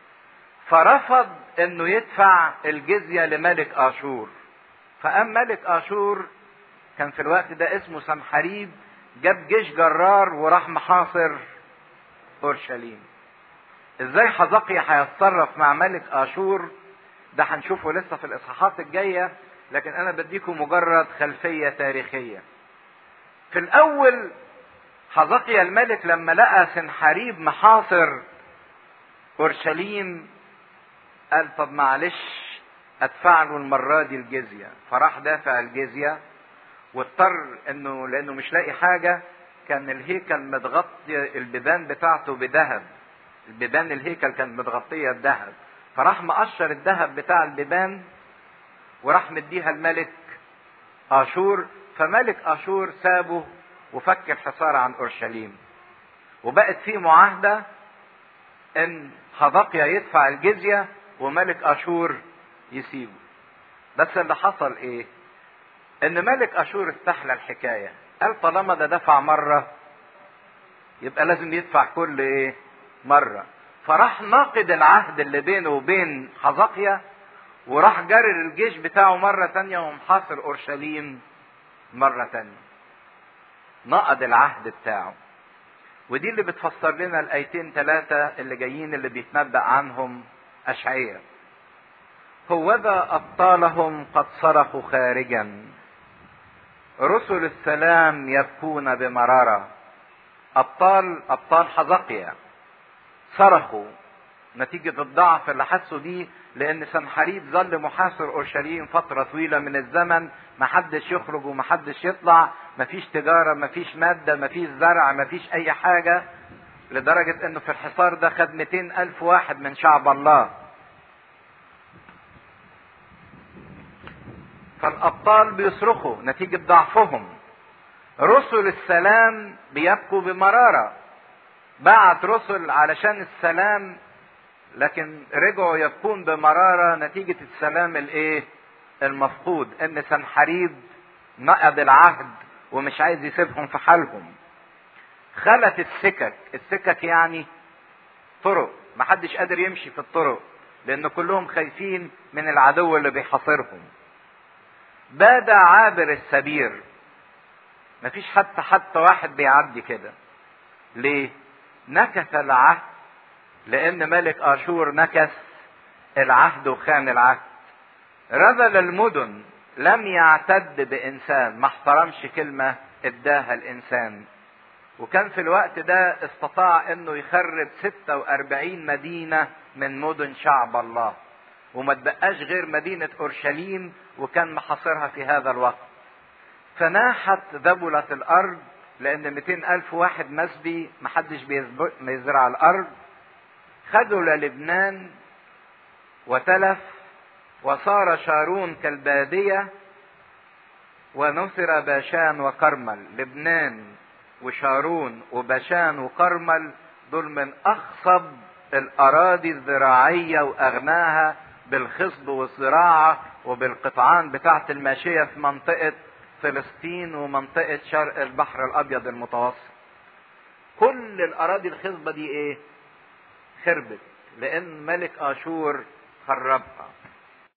فرفض انه يدفع الجزيه لملك اشور فقام ملك اشور كان في الوقت ده اسمه سمحريب جاب جيش جرار وراح محاصر اورشليم ازاي حزقيا هيتصرف مع ملك اشور ده هنشوفه لسه في الاصحاحات الجايه لكن انا بديكم مجرد خلفيه تاريخيه في الاول حزقيا الملك لما لقى سنحريب محاصر اورشليم قال طب معلش ادفع له المره دي الجزيه فراح دافع الجزيه واضطر انه لانه مش لاقي حاجه كان الهيكل متغطي البيبان بتاعته بذهب البيبان الهيكل كانت متغطيه بذهب فراح مقشر الذهب بتاع البيبان وراح مديها الملك اشور فملك اشور سابه وفك الحصار عن اورشليم وبقت في معاهده ان حبقيا يدفع الجزيه وملك اشور يسيبه بس اللي حصل ايه ان ملك اشور استحلى الحكايه قال طالما ده دفع مره يبقى لازم يدفع كل ايه مره فراح ناقد العهد اللي بينه وبين حزقيا وراح جرر الجيش بتاعه مرة تانية ومحاصر أورشليم مرة تانية نقض العهد بتاعه ودي اللي بتفسر لنا الآيتين ثلاثة اللي جايين اللي بيتنبأ عنهم أشعية هوذا أبطالهم قد صرخوا خارجا رسل السلام يبكون بمرارة أبطال أبطال حزقيا صرخوا نتيجة الضعف اللي حسوا بيه لأن سنحريب ظل محاصر أورشليم فترة طويلة من الزمن محدش يخرج ومحدش يطلع مفيش تجارة مفيش مادة مفيش زرع مفيش أي حاجة لدرجة إنه في الحصار ده خد 200 ألف واحد من شعب الله فالأبطال بيصرخوا نتيجة ضعفهم رسل السلام بيبكوا بمرارة بعت رسل علشان السلام لكن رجعوا يبكون بمرارة نتيجة السلام الايه المفقود ان سنحريب نقض العهد ومش عايز يسيبهم في حالهم خلت السكك السكك يعني طرق محدش قادر يمشي في الطرق لان كلهم خايفين من العدو اللي بيحاصرهم باد عابر السبير مفيش حتى حتى واحد بيعدي كده ليه نكث العهد لان ملك اشور نكث العهد وخان العهد رذل المدن لم يعتد بانسان ما احترمش كلمه اداها الانسان وكان في الوقت ده استطاع انه يخرب 46 مدينه من مدن شعب الله وما تبقاش غير مدينه اورشليم وكان محاصرها في هذا الوقت فناحت ذبلت الارض لان 200 الف واحد مسبي محدش بيزرع الارض خذل لبنان وتلف وصار شارون كالبادية ونصر باشان وكرمل لبنان وشارون وباشان وكرمل دول من أخصب الأراضي الزراعية وأغناها بالخصب والزراعة وبالقطعان بتاعة الماشية في منطقة فلسطين ومنطقة شرق البحر الأبيض المتوسط كل الأراضي الخصبة دي إيه؟ خربت لأن ملك آشور خربها